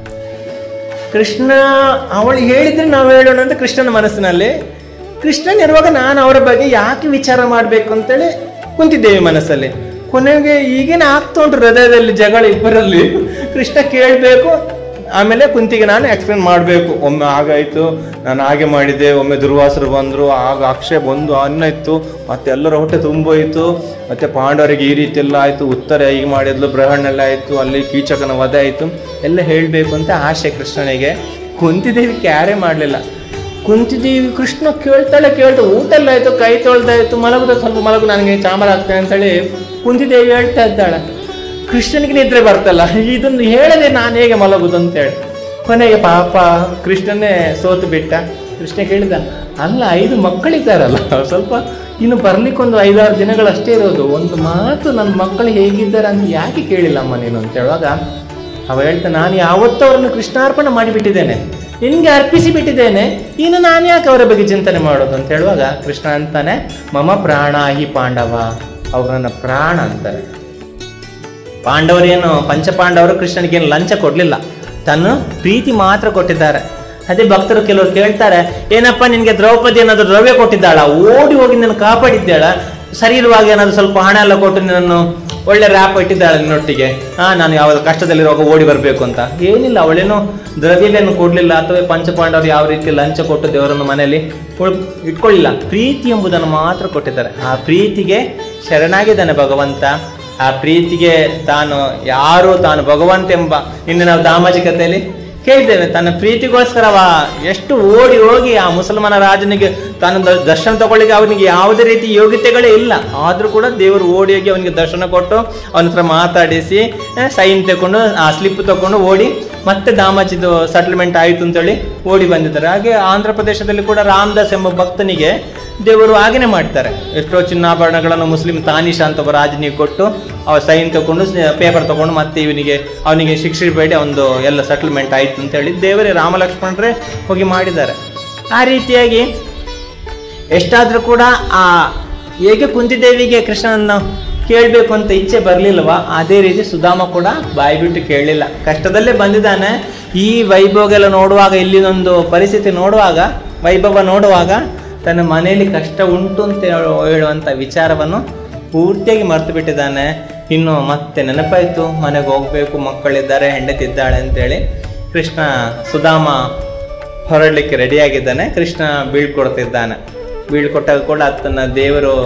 ಕೃಷ್ಣ ಅವಳು ಹೇಳಿದ್ರೆ ನಾವು ಹೇಳೋಣ ಅಂತ ಕೃಷ್ಣನ ಮನಸ್ಸಿನಲ್ಲಿ ಕೃಷ್ಣನ್ ಇರುವಾಗ ನಾನು ಅವರ ಬಗ್ಗೆ ಯಾಕೆ ವಿಚಾರ ಮಾಡಬೇಕು ಅಂತೇಳಿ ಕುಂತಿದ್ದೇವೆ ಮನಸ್ಸಲ್ಲಿ ಕೊನೆಗೆ ಈಗೇನು ಆಗ್ತಾ ಉಂಟು ಹೃದಯದಲ್ಲಿ ಜಗಳ ಇಬ್ಬರಲ್ಲಿ ಕೃಷ್ಣ ಕೇಳಬೇಕು ಆಮೇಲೆ ಕುಂತಿಗೆ ನಾನು ಎಕ್ಸ್ಪ್ಲೇನ್ ಮಾಡಬೇಕು ಒಮ್ಮೆ ಆಗಾಯ್ತು ನಾನು ಹಾಗೆ ಮಾಡಿದ್ದೆ ಒಮ್ಮೆ ದುರ್ವಾಸರು ಬಂದರು ಆಗ ಅಕ್ಷಯ ಬಂದು ಅನ್ನ ಇತ್ತು ಮತ್ತೆ ಎಲ್ಲರ ಹೊಟ್ಟೆ ತುಂಬೋಯ್ತು ಮತ್ತೆ ಪಾಂಡವರಿಗೆ ಈ ರೀತಿ ಎಲ್ಲ ಆಯಿತು ಉತ್ತರ ಹೀಗೆ ಮಾಡಿದ್ಲು ಗ್ರಹಣ ಆಯಿತು ಅಲ್ಲಿ ಕೀಚಕನ ವಧೆ ಆಯಿತು ಎಲ್ಲ ಹೇಳಬೇಕು ಅಂತ ಆಸೆ ಕೃಷ್ಣನಿಗೆ ಕುಂತಿದೇವಿ ಕ್ಯಾರೆ ಮಾಡಲಿಲ್ಲ ಕುಂತಿದೇವಿ ಕೃಷ್ಣ ಕೇಳ್ತಾಳೆ ಕೇಳ್ತಾ ಊಟ ಎಲ್ಲ ಆಯ್ತು ಕೈ ತೊಳ್ದಾಯ್ತು ಮಲಗುದ ಸ್ವಲ್ಪ ಮಲಗು ನನಗೆ ಚಾಮರ ಆಗ್ತೇನೆ ಅಂತೇಳಿ ಕುಂತಿದೇವಿ ಹೇಳ್ತಾ ಇದ್ದಾಳೆ ಕೃಷ್ಣನಿಗೆ ನಿದ್ರೆ ಬರ್ತಲ್ಲ ಇದನ್ನು ಹೇಳದೆ ನಾನು ಹೇಗೆ ಮಲಗುದು ಅಂತೇಳಿ ಕೊನೆಗೆ ಪಾಪ ಕೃಷ್ಣನೇ ಸೋತು ಬಿಟ್ಟ ಕೃಷ್ಣ ಕೇಳಿದ ಅಲ್ಲ ಐದು ಮಕ್ಕಳಿದ್ದಾರಲ್ಲ ಸ್ವಲ್ಪ ಇನ್ನು ಬರ್ಲಿಕ್ಕೊಂದು ಐದಾರು ದಿನಗಳಷ್ಟೇ ಇರೋದು ಒಂದು ಮಾತು ನನ್ನ ಮಕ್ಕಳು ಹೇಗಿದ್ದಾರೆ ಅಂತ ಯಾಕೆ ಕೇಳಿಲ್ಲಮ್ಮ ನೀನು ಅಂತ ಹೇಳುವಾಗ ಅವ ಹೇಳ್ತಾ ನಾನು ಯಾವತ್ತೂ ಅವರನ್ನು ಕೃಷ್ಣಾರ್ಪಣೆ ಮಾಡಿಬಿಟ್ಟಿದ್ದೇನೆ ನಿನ್ಗೆ ಅರ್ಪಿಸಿ ಬಿಟ್ಟಿದ್ದೇನೆ ಇನ್ನು ನಾನು ಯಾಕೆ ಅವರ ಬಗ್ಗೆ ಚಿಂತನೆ ಮಾಡೋದು ಅಂತ ಹೇಳುವಾಗ ಕೃಷ್ಣ ಅಂತಾನೆ ಮಮ ಪ್ರಾಣ ಹಿ ಪಾಂಡವ ಅವ್ರು ನನ್ನ ಪ್ರಾಣ ಅಂತಾರೆ ಪಾಂಡವರೇನು ಪಂಚಪಾಂಡವರು ಕೃಷ್ಣನಿಗೇನು ಲಂಚ ಕೊಡಲಿಲ್ಲ ತನ್ನ ಪ್ರೀತಿ ಮಾತ್ರ ಕೊಟ್ಟಿದ್ದಾರೆ ಅದೇ ಭಕ್ತರು ಕೆಲವರು ಕೇಳ್ತಾರೆ ಏನಪ್ಪ ನಿನಗೆ ದ್ರೌಪದಿ ಏನಾದರೂ ದ್ರವ್ಯ ಕೊಟ್ಟಿದ್ದಾಳ ಓಡಿ ಹೋಗಿ ನಿನ್ನ ಕಾಪಾಡಿದ್ದಾಳ ಸರಿ ಇರುವಾಗ ಏನಾದರೂ ಸ್ವಲ್ಪ ಹಣ ಎಲ್ಲ ಕೊಟ್ಟು ನಿನ್ನನ್ನು ಒಳ್ಳೆ ರ್ಯಾಪ್ ಇಟ್ಟಿದ್ದಾಳೆ ನಿನ್ನೊಟ್ಟಿಗೆ ಹಾ ನಾನು ಯಾವಾಗ ಕಷ್ಟದಲ್ಲಿರುವಾಗ ಓಡಿ ಬರಬೇಕು ಅಂತ ಏನಿಲ್ಲ ಅವಳೇನು ದ್ರವ್ಯವೇನು ಕೊಡಲಿಲ್ಲ ಅಥವಾ ಪಂಚಪಾಂಡವರು ಯಾವ ರೀತಿ ಲಂಚ ಕೊಟ್ಟು ದೇವರನ್ನು ಮನೆಯಲ್ಲಿ ಉಳ್- ಇಟ್ಕೊಳ್ಳಿಲ್ಲ ಪ್ರೀತಿ ಎಂಬುದನ್ನು ಮಾತ್ರ ಕೊಟ್ಟಿದ್ದಾರೆ ಆ ಪ್ರೀತಿಗೆ ಶರಣಾಗಿದ್ದಾನೆ ಭಗವಂತ ಆ ಪ್ರೀತಿಗೆ ತಾನು ಯಾರು ತಾನು ಭಗವಂತ ಎಂಬ ಇನ್ನು ನಾವು ದಾಮಾಜಿಕತೆಯಲ್ಲಿ ಕೇಳಿದ್ದೇವೆ ತನ್ನ ಪ್ರೀತಿಗೋಸ್ಕರವ ಎಷ್ಟು ಓಡಿ ಹೋಗಿ ಆ ಮುಸಲ್ಮಾನ ರಾಜನಿಗೆ ತಾನು ದ- ದರ್ಶನ ತಗೊಳ್ಳಿಕ್ಕೆ ಅವನಿಗೆ ಯಾವುದೇ ರೀತಿ ಯೋಗ್ಯತೆಗಳೇ ಇಲ್ಲ ಆದರೂ ಕೂಡ ದೇವರು ಓಡಿ ಹೋಗಿ ಅವನಿಗೆ ದರ್ಶನ ಕೊಟ್ಟು ಅವನ ಹತ್ರ ಮಾತಾಡಿಸಿ ಸೈನ್ ತಗೊಂಡು ಆ ಸ್ಲಿಪ್ ತಗೊಂಡು ಓಡಿ ಮತ್ತೆ ದಾಮಾಜಿದು ಸೆಟಲ್ಮೆಂಟ್ ಆಯಿತು ಅಂತೇಳಿ ಓಡಿ ಬಂದಿದ್ದಾರೆ ಹಾಗೆ ಆಂಧ್ರ ಪ್ರದೇಶದಲ್ಲಿ ಕೂಡ ರಾಮದಾಸ್ ಎಂಬ ಭಕ್ತನಿಗೆ ದೇವರು ಹಾಗೇನೆ ಮಾಡ್ತಾರೆ ಎಷ್ಟೋ ಚಿನ್ನಾಭರಣಗಳನ್ನು ಮುಸ್ಲಿಂ ತಾನಿಷಾ ಅಂತ ಒಬ್ಬ ರಾಜನಿಗೆ ಕೊಟ್ಟು ಅವ ಸೈನ್ ತಗೊಂಡು ಪೇಪರ್ ತಗೊಂಡು ಮತ್ತೆ ಇವನಿಗೆ ಅವನಿಗೆ ಶಿಕ್ಷೆ ಬೇಡಿ ಒಂದು ಎಲ್ಲ ಸೆಟಲ್ಮೆಂಟ್ ಆಯ್ತು ಅಂತ ಹೇಳಿ ದೇವರೇ ರಾಮಲಕ್ಷ್ಮಣರೇ ಹೋಗಿ ಮಾಡಿದ್ದಾರೆ ಆ ರೀತಿಯಾಗಿ ಎಷ್ಟಾದರೂ ಕೂಡ ಆ ಹೇಗೆ ಕುಂತಿದೇವಿಗೆ ಕೃಷ್ಣನನ್ನು ಕೇಳಬೇಕು ಅಂತ ಇಚ್ಛೆ ಬರಲಿಲ್ವಾ ಅದೇ ರೀತಿ ಸುಧಾಮ ಕೂಡ ಬಾಯಿ ಬಿಟ್ಟು ಕೇಳಲಿಲ್ಲ ಕಷ್ಟದಲ್ಲೇ ಬಂದಿದ್ದಾನೆ ಈ ವೈಭೋಗ ಎಲ್ಲ ನೋಡುವಾಗ ಇಲ್ಲಿನೊಂದು ಪರಿಸ್ಥಿತಿ ನೋಡುವಾಗ ವೈಭವ ನೋಡುವಾಗ ತನ್ನ ಮನೆಯಲ್ಲಿ ಕಷ್ಟ ಉಂಟು ಅಂತ ಹೇಳು- ಹೇಳುವಂಥ ವಿಚಾರವನ್ನು ಪೂರ್ತಿಯಾಗಿ ಮರೆತು ಬಿಟ್ಟಿದ್ದಾನೆ ಇನ್ನು ಮತ್ತೆ ನೆನಪಾಯಿತು ಮನೆಗೆ ಹೋಗಬೇಕು ಮಕ್ಕಳಿದ್ದಾರೆ ಹೆಂಡತಿದ್ದಾಳೆ ಅಂತೇಳಿ ಕೃಷ್ಣ ಸುಧಾಮ ಹೊರಡಲಿಕ್ಕೆ ರೆಡಿಯಾಗಿದ್ದಾನೆ ಕೃಷ್ಣ ಬೀಳ್ಕೊಡ್ತಿದ್ದಾನೆ ಬೀಳ್ಕೊಟ್ಟಾಗ ಕೂಡ ತನ್ನ ದೇವರು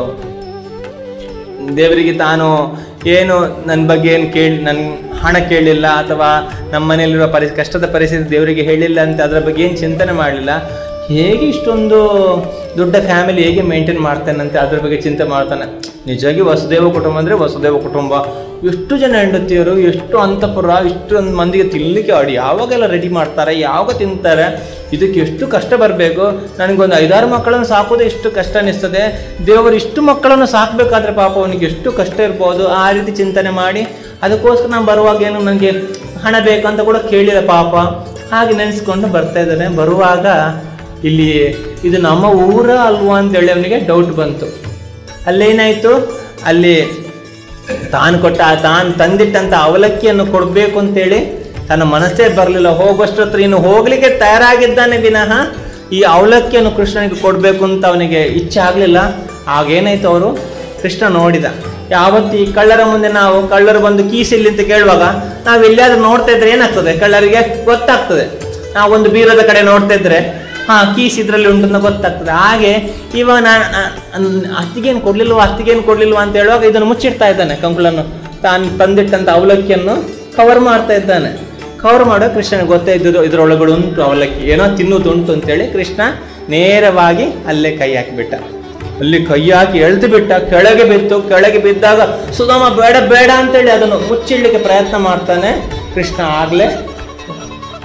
ದೇವರಿಗೆ ತಾನು ಏನು ನನ್ನ ಬಗ್ಗೆ ಏನು ಕೇಳಿ ನನ್ನ ಹಣ ಕೇಳಲಿಲ್ಲ ಅಥವಾ ನಮ್ಮ ಮನೆಯಲ್ಲಿರುವ ಪರಿ ಕಷ್ಟದ ಪರಿಸ್ಥಿತಿ ದೇವರಿಗೆ ಹೇಳಿಲ್ಲ ಅಂತ ಅದರ ಬಗ್ಗೆ ಏನು ಚಿಂತನೆ ಮಾಡಲಿಲ್ಲ ಹೇಗೆ ಇಷ್ಟೊಂದು ದೊಡ್ಡ ಫ್ಯಾಮಿಲಿ ಹೇಗೆ ಮೇಂಟೈನ್ ಮಾಡ್ತಾನಂತೆ ಅದ್ರ ಬಗ್ಗೆ ಚಿಂತೆ ಮಾಡ್ತಾನೆ ನಿಜವಾಗಿ ವಸುದೇವ ಕುಟುಂಬ ಅಂದರೆ ವಸುದೇವ ಕುಟುಂಬ ಎಷ್ಟು ಜನ ಹೆಂಡತಿಯರು ಎಷ್ಟು ಅಂತಪುರ ಇಷ್ಟೊಂದು ಮಂದಿಗೆ ತಿನ್ನಲಿಕ್ಕೆ ಅಡಿ ಯಾವಾಗೆಲ್ಲ ರೆಡಿ ಮಾಡ್ತಾರೆ ಯಾವಾಗ ತಿಂತಾರೆ ಇದಕ್ಕೆ ಎಷ್ಟು ಕಷ್ಟ ಬರಬೇಕು ನನಗೊಂದು ಐದಾರು ಮಕ್ಕಳನ್ನು ಸಾಕೋದು ಎಷ್ಟು ಕಷ್ಟ ಅನಿಸ್ತದೆ ದೇವರು ಇಷ್ಟು ಮಕ್ಕಳನ್ನು ಸಾಕಬೇಕಾದ್ರೆ ಪಾಪ ಅವನಿಗೆ ಎಷ್ಟು ಕಷ್ಟ ಇರ್ಬೋದು ಆ ರೀತಿ ಚಿಂತನೆ ಮಾಡಿ ಅದಕ್ಕೋಸ್ಕರ ನಾನು ಬರುವಾಗ ಏನು ನನಗೆ ಹಣ ಬೇಕಂತ ಕೂಡ ಕೇಳಿದ ಪಾಪ ಹಾಗೆ ನೆನೆಸ್ಕೊಂಡು ಬರ್ತಾ ಇದ್ದಾನೆ ಬರುವಾಗ ಇಲ್ಲಿ ಇದು ನಮ್ಮ ಊರ ಅಲ್ವಾ ಅಂತೇಳಿ ಅವನಿಗೆ ಡೌಟ್ ಬಂತು ಅಲ್ಲೇನಾಯಿತು ಅಲ್ಲಿ ತಾನು ಕೊಟ್ಟ ತಾನು ತಂದಿಟ್ಟಂತ ಅವಲಕ್ಕಿಯನ್ನು ಕೊಡಬೇಕು ಅಂತೇಳಿ ತನ್ನ ಮನಸ್ಸೇ ಬರಲಿಲ್ಲ ಹೋಗೋಷ್ಟತ್ರ ಇನ್ನು ಹೋಗ್ಲಿಕ್ಕೆ ತಯಾರಾಗಿದ್ದಾನೆ ವಿನಃ ಈ ಅವಲಕ್ಕಿಯನ್ನು ಕೃಷ್ಣನಿಗೆ ಕೊಡಬೇಕು ಅಂತ ಅವನಿಗೆ ಇಚ್ಛೆ ಆಗಲಿಲ್ಲ ಆಗೇನಾಯ್ತು ಅವರು ಕೃಷ್ಣ ನೋಡಿದ ಯಾವತ್ತು ಈ ಕಳ್ಳರ ಮುಂದೆ ನಾವು ಕಳ್ಳರು ಬಂದು ಕೀಸಿಲ್ಲಿ ಅಂತ ಕೇಳುವಾಗ ನಾವು ಎಲ್ಲಿಯಾದ್ರೂ ನೋಡ್ತಾ ಇದ್ರೆ ಏನಾಗ್ತದೆ ಕಳ್ಳರಿಗೆ ಗೊತ್ತಾಗ್ತದೆ ನಾವು ಒಂದು ಬೀರದ ಕಡೆ ನೋಡ್ತಾ ಇದ್ರೆ ಹಾ ಕೀಸ್ ಇದ್ರಲ್ಲಿ ಉಂಟು ಅಂತ ಗೊತ್ತಾಗ್ತದೆ ಹಾಗೆ ಇವ ನಾನು ಅತ್ತಿಗೇನು ಕೊಡ್ಲಿಲ್ವಾ ಅತ್ತಿಗೇನು ಕೊಡ್ಲಿಲ್ವಾ ಅಂತ ಹೇಳುವಾಗ ಇದನ್ನು ಮುಚ್ಚಿಡ್ತಾ ಇದ್ದಾನೆ ಕಂಕುಳನ್ನು ತಾನು ತಂದಿಟ್ಟಂತ ಅವಲಕ್ಕಿಯನ್ನು ಕವರ್ ಮಾಡ್ತಾ ಇದ್ದಾನೆ ಕವರ್ ಮಾಡೋ ಕೃಷ್ಣನಿಗೆ ಗೊತ್ತೇ ಇದ್ದು ಇದರೊಳಗಡೆ ಉಂಟು ಅವಲಕ್ಕಿ ಏನೋ ತಿನ್ನುವುದು ಉಂಟು ಅಂತೇಳಿ ಕೃಷ್ಣ ನೇರವಾಗಿ ಅಲ್ಲೇ ಕೈ ಹಾಕಿಬಿಟ್ಟ ಅಲ್ಲಿ ಕೈ ಹಾಕಿ ಎಳ್ದು ಬಿಟ್ಟ ಕೆಳಗೆ ಬಿತ್ತು ಕೆಳಗೆ ಬಿದ್ದಾಗ ಸುಧಾಮ ಬೇಡ ಬೇಡ ಅಂತೇಳಿ ಅದನ್ನು ಮುಚ್ಚಿಡ್ಲಿಕ್ಕೆ ಪ್ರಯತ್ನ ಮಾಡ್ತಾನೆ ಕೃಷ್ಣ ಆಗ್ಲೇ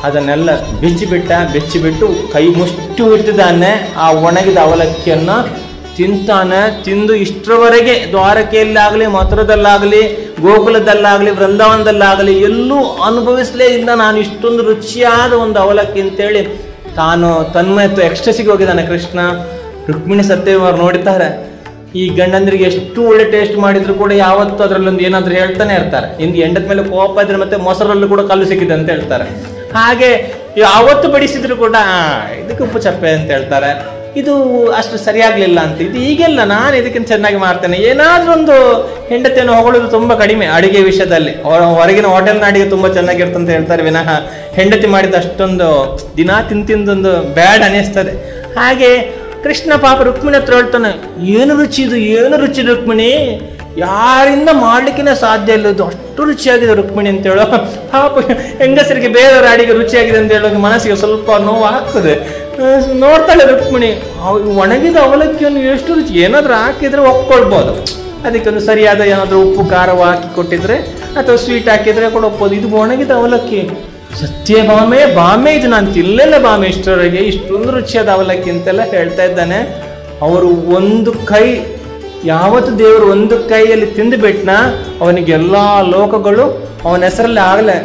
ಅದನ್ನೆಲ್ಲ ಬಿಚ್ಚಿಬಿಟ್ಟ ಬಿಚ್ಚಿಬಿಟ್ಟು ಕೈ ಮುಷ್ಟು ಹಿಡ್ತಿದ್ದಾನೆ ಆ ಒಣಗಿದ ಅವಲಕ್ಕಿಯನ್ನು ತಿಂತಾನೆ ತಿಂದು ಇಷ್ಟರವರೆಗೆ ದ್ವಾರಕೆಯಲ್ಲಾಗಲಿ ಮಥುರದಲ್ಲಾಗಲಿ ಗೋಕುಲದಲ್ಲಾಗಲಿ ವೃಂದಾವನದಲ್ಲಾಗಲಿ ಎಲ್ಲೂ ಅನುಭವಿಸಲೇ ಇಲ್ಲ ನಾನು ಇಷ್ಟೊಂದು ರುಚಿಯಾದ ಒಂದು ಅವಲಕ್ಕಿ ಅಂತೇಳಿ ತಾನು ತನ್ಮಯತ್ವ ಎಕ್ಸ್ಟ್ರೆಸಿಗೆ ಹೋಗಿದ್ದಾನೆ ಕೃಷ್ಣ ರುಕ್ಮಿಣಿ ಸತ್ಯವರು ನೋಡಿದ್ದಾರೆ ಈ ಗಂಡಂದ್ರಿಗೆ ಎಷ್ಟು ಒಳ್ಳೆ ಟೇಸ್ಟ್ ಮಾಡಿದ್ರು ಕೂಡ ಯಾವತ್ತೂ ಅದರಲ್ಲೊಂದು ಏನಾದರೂ ಹೇಳ್ತಾನೆ ಇರ್ತಾರೆ ಇಂದು ಎಂಡದ ಮೇಲೆ ಕೋಪ ಇದ್ರೆ ಮತ್ತೆ ಮೊಸರಲ್ಲೂ ಕೂಡ ಕಲ್ಲು ಸಿಕ್ಕಿದೆ ಅಂತ ಹೇಳ್ತಾರೆ ಹಾಗೆ ಯಾವತ್ತು ಬಡಿಸಿದ್ರು ಕೂಡ "ಆ, ಇದಕ್ಕೆ ಉಪ್ಪು ಚಪ್ಪೆ ಅಂತ ಹೇಳ್ತಾರೆ ಇದು ಅಷ್ಟು ಸರಿಯಾಗ್ಲಿಲ್ಲ ಅಂತ ಇದು ಈಗೆಲ್ಲ ನಾನು ಇದಕ್ಕಿಂತ ಚೆನ್ನಾಗಿ ಮಾಡ್ತೇನೆ ಏನಾದ್ರೂ ಒಂದು ಹೆಂಡತಿಯನ್ನು ಹೊಗಳೋದು ತುಂಬಾ ಕಡಿಮೆ ಅಡಿಗೆ ವಿಷಯದಲ್ಲಿ ಹೊರ- ಹೊರಗಿನ ಹೋಟೆಲ್ನ ಅಡಿಗೆ ತುಂಬಾ ಚೆನ್ನಾಗಿರ್ತಂತ ಅಂತ ಹೇಳ್ತಾರೆ ವಿನಃ ಹೆಂಡತಿ ಮಾಡಿದ ಅಷ್ಟೊಂದು ದಿನ ತಿಂತಿಂದೊಂದು ಬ್ಯಾಡ್ ಅನಿಸ್ತದೆ ಹಾಗೆ ಕೃಷ್ಣ ಪಾಪ ರುಕ್ಮಿಣಿ ಹತ್ರ ಹೇಳ್ತಾನೆ ಏನು ರುಚಿ ಇದು ಏನು ರುಚಿ ರುಕ್ಮಿಣಿ ಯಾರಿಂದ ಮಾಡ್ಲಿಕ್ಕೆ ಸಾಧ್ಯ ಇಲ್ಲ ಇದು ಅಷ್ಟು ರುಚಿಯಾಗಿದೆ ರುಕ್ಮಿಣಿ ಅಂತ ಹೇಳೋ ಪಾಪ ಹೆಂಗಸರಿಗೆ ಬೇರೆಯವರ ಅಡಿಗೆ ರುಚಿಯಾಗಿದೆ ಅಂತ ಹೇಳೋಕೆ ಮನಸ್ಸಿಗೆ ಸ್ವಲ್ಪ ನೋವು ಆಗ್ತದೆ ಆ, ನೋಡ್ತಾಳೆ ರುಕ್ಮಿಣಿ ಅವ್- ಒಣಗಿದ ಅವಲಕ್ಕಿಯನ್ನು ಎಷ್ಟು ರುಚಿ ಏನಾದ್ರೂ ಹಾಕಿದ್ರೆ ಒಪ್ಕೊಳ್ಬೋದು ಅದಕ್ಕೆ ಒಂದು ಸರಿಯಾದ ಏನಾದರೂ ಉಪ್ಪು ಖಾರವ ಹಾಕಿ ಕೊಟ್ಟಿದ್ರೆ ಅಥವಾ ಸ್ವೀಟ್ ಹಾಕಿದ್ರೆ ಕೂಡ ಒಪ್ಪೋದು ಇದು ಒಣಗಿದ ಅವಲಕ್ಕಿ ಸತ್ಯ ಬಾಮೆ ಬಾಮೆ ಇದು ನಾನು ತಿನ್ನಲಿಲ್ಲ ಬಾಮೆ ಇಷ್ಟರವರೆಗೆ ಇಷ್ಟೊಂದು ರುಚಿಯಾದ ಅವಲಕ್ಕಿ ಅಂತೆಲ್ಲ ಹೇಳ್ತಾ ಇದ್ದಾನೆ ಅವರು ಒಂದು ಕೈ ಯಾವತ್ತು ದೇವರು ಒಂದು ಕೈಯಲ್ಲಿ ತಿಂದು ಬಿಟ್ನ ಅವನಿಗೆ ಎಲ್ಲ ಲೋಕಗಳು ಅವನ ಹೆಸರಲ್ಲಿ ಆಗಲೇ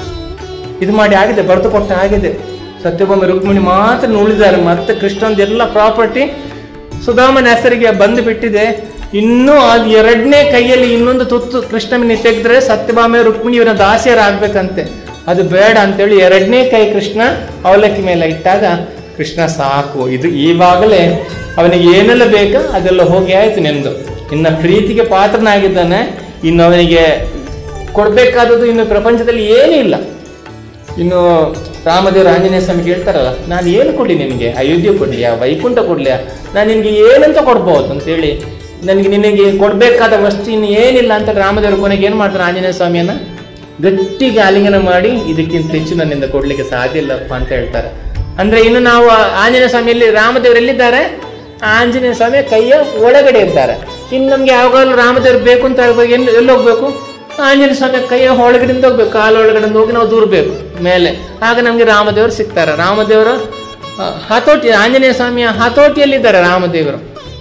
ಇದು ಮಾಡಿ ಆಗಿದೆ ಬರೆದು ಕೊಟ್ಟ ಆಗಿದೆ ಸತ್ಯಭಾಮ ರುಕ್ಮಿಣಿ ಮಾತ್ರ ಉಳಿದಾರೆ ಮತ್ತೆ ಕೃಷ್ಣಂದು ಎಲ್ಲ ಪ್ರಾಪರ್ಟಿ ಸುಧಾಮನ ಹೆಸರಿಗೆ ಬಂದು ಬಿಟ್ಟಿದೆ ಇನ್ನೂ ಅದು ಎರಡನೇ ಕೈಯಲ್ಲಿ ಇನ್ನೊಂದು ತುತ್ತು ಕೃಷ್ಣನ ತೆಗೆದ್ರೆ ಸತ್ಯಭಾಮ ರುಕ್ಮಿಣಿ ಇವನ ದಾಸಿಯರಾಗಬೇಕಂತೆ ಅದು ಬೇಡ ಅಂತೇಳಿ ಎರಡನೇ ಕೈ ಕೃಷ್ಣ ಅವಲಕ್ಕಿ ಮೇಲೆ ಇಟ್ಟಾಗ ಕೃಷ್ಣ ಸಾಕು ಇದು ಈವಾಗಲೇ ಅವನಿಗೆ ಏನೆಲ್ಲ ಬೇಕೋ ಅದೆಲ್ಲ ಹೋಗಿ ಆಯ್ತು ನಿಂದು ಇನ್ನ ಪ್ರೀತಿಗೆ ಪಾತ್ರನಾಗಿದ್ದಾನೆ ಇನ್ನು ಅವನಿಗೆ ಕೊಡ್ಬೇಕಾದದ್ದು ಇನ್ನು ಪ್ರಪಂಚದಲ್ಲಿ ಏನೂ ಇಲ್ಲ ಇನ್ನು ರಾಮದೇವರು ಆಂಜನೇಯ ಸ್ವಾಮಿ ಹೇಳ್ತಾರಲ್ಲ ನಾನು ಏನು ಕೊಡ್ಲಿ ನಿನಗೆ ಅಯೋಧ್ಯೆ ಕೊಡ್ಲಿಯಾ ವೈಕುಂಠ ಕೊಡ್ಲಿಯಾ ನಾನು ನಿನಗೆ ಏನಂತ ಕೊಡ್ಬೋದು ಅಂತೇಳಿ ನನಗೆ ನಿನಗೆ ಕೊಡಬೇಕಾದ ವಸ್ತು ಇನ್ನು ಏನಿಲ್ಲ ಅಂತ ರಾಮದೇವರು ಕೊನೆಗೆ ಏನು ಮಾಡ್ತಾರೆ ಆಂಜನೇಯ ಸ್ವಾಮಿಯನ್ನ ಗಟ್ಟಿಗೆ ಆಲಿಂಗನ ಮಾಡಿ ಇದಕ್ಕಿಂತ ಹೆಚ್ಚು ನನ್ನಿಂದ ಕೊಡ್ಲಿಕ್ಕೆ ಸಾಧ್ಯ ಇಲ್ಲಪ್ಪ ಅಂತ ಹೇಳ್ತಾರೆ ಅಂದ್ರೆ ಇನ್ನು ನಾವು ಆ ಆಂಜನೇಯ ಸ್ವಾಮಿಯಲ್ಲಿ ರಾಮದೇವರು ಎಲ್ಲಿದ್ದಾರೆ ಆಂಜನೇಯ ಸ್ವಾಮಿ ಕೈಯ ಒಳಗಡೆ ಇದ್ದಾರೆ ಇನ್ನು ನಮ್ಗೆ ಯಾವಾಗಲೂ ರಾಮದೇವ್ರು ಬೇಕು ಅಂತ ಹೇಳ್ಬೇಕು ಎಲ್ಲಿ ಎಲ್ಲಿ ಹೋಗ್ಬೇಕು ಆಂಜನೇಯ ಸ್ವಾಮಿ ಕೈಯ ಒಳಗಡೆಯಿಂದ ಹೋಗ್ಬೇಕು ಕಾಲು ಒಳಗಡೆಯಿಂದ ಹೋಗಿ ನಾವು ದೂರಬೇಕು ಮೇಲೆ ಆಗ ನಮಗೆ ರಾಮದೇವರು ಸಿಗ್ತಾರೆ ರಾಮದೇವರು ಆ, ಹತೋಟಿ ಆಂಜನೇಯ ಸ್ವಾಮಿಯ ಹತೋಟಿಯಲ್ಲಿದ್ದಾರೆ ರಾಮದೇವರು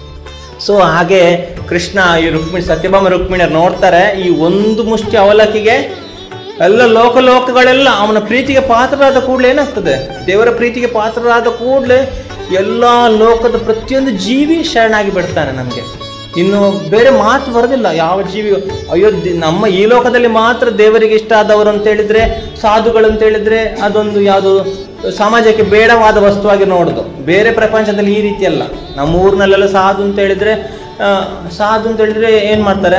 ಸೊ ಹಾಗೆ ಕೃಷ್ಣ ಈ ರುಕ್ಮಿಣಿ ಸತ್ಯಭಾಮ ರುಕ್ಮಿಣಿಯರು ನೋಡ್ತಾರೆ ಈ ಒಂದು ಮುಷ್ಟಿ ಅವಲಕ್ಕಿಗೆ ಎಲ್ಲ ಲೋಕ ಲೋಕಗಳೆಲ್ಲ ಅವನ ಪ್ರೀತಿಗೆ ಪಾತ್ರರಾದ ಕೂಡಲೇ ಏನಾಗ್ತದೆ ದೇವರ ಪ್ರೀತಿಗೆ ಪಾತ್ರರಾದ ಕೂಡಲೇ ಎಲ್ಲ ಲೋಕದ ಪ್ರತಿಯೊಂದು ಜೀವಿ ಶರಣಾಗಿ ಬಿಡ್ತಾನೆ ನಮಗೆ ಇನ್ನು ಬೇರೆ ಮಾತು ಬರೋದಿಲ್ಲ ಯಾವ ಜೀವಿ ಅಯೋಧ್ಯೆ ನಮ್ಮ ಈ ಲೋಕದಲ್ಲಿ ಮಾತ್ರ ದೇವರಿಗೆ ಇಷ್ಟ ಆದವರು ಅಂತ ಹೇಳಿದ್ರೆ ಸಾಧುಗಳು ಅಂತ ಹೇಳಿದ್ರೆ ಅದೊಂದು ಯಾವುದು ಸಮಾಜಕ್ಕೆ ಬೇಡವಾದ ವಸ್ತುವಾಗಿ ನೋಡುದು ಬೇರೆ ಪ್ರಪಂಚದಲ್ಲಿ ಈ ರೀತಿ ಅಲ್ಲ ನಮ್ಮ ಊರಿನಲ್ಲೆಲ್ಲ ಸಾಧು ಅಂತ ಹೇಳಿದ್ರೆ ಆ, ಸಾಧು ಅಂತ ಹೇಳಿದ್ರೆ ಏನ್ ಮಾಡ್ತಾರೆ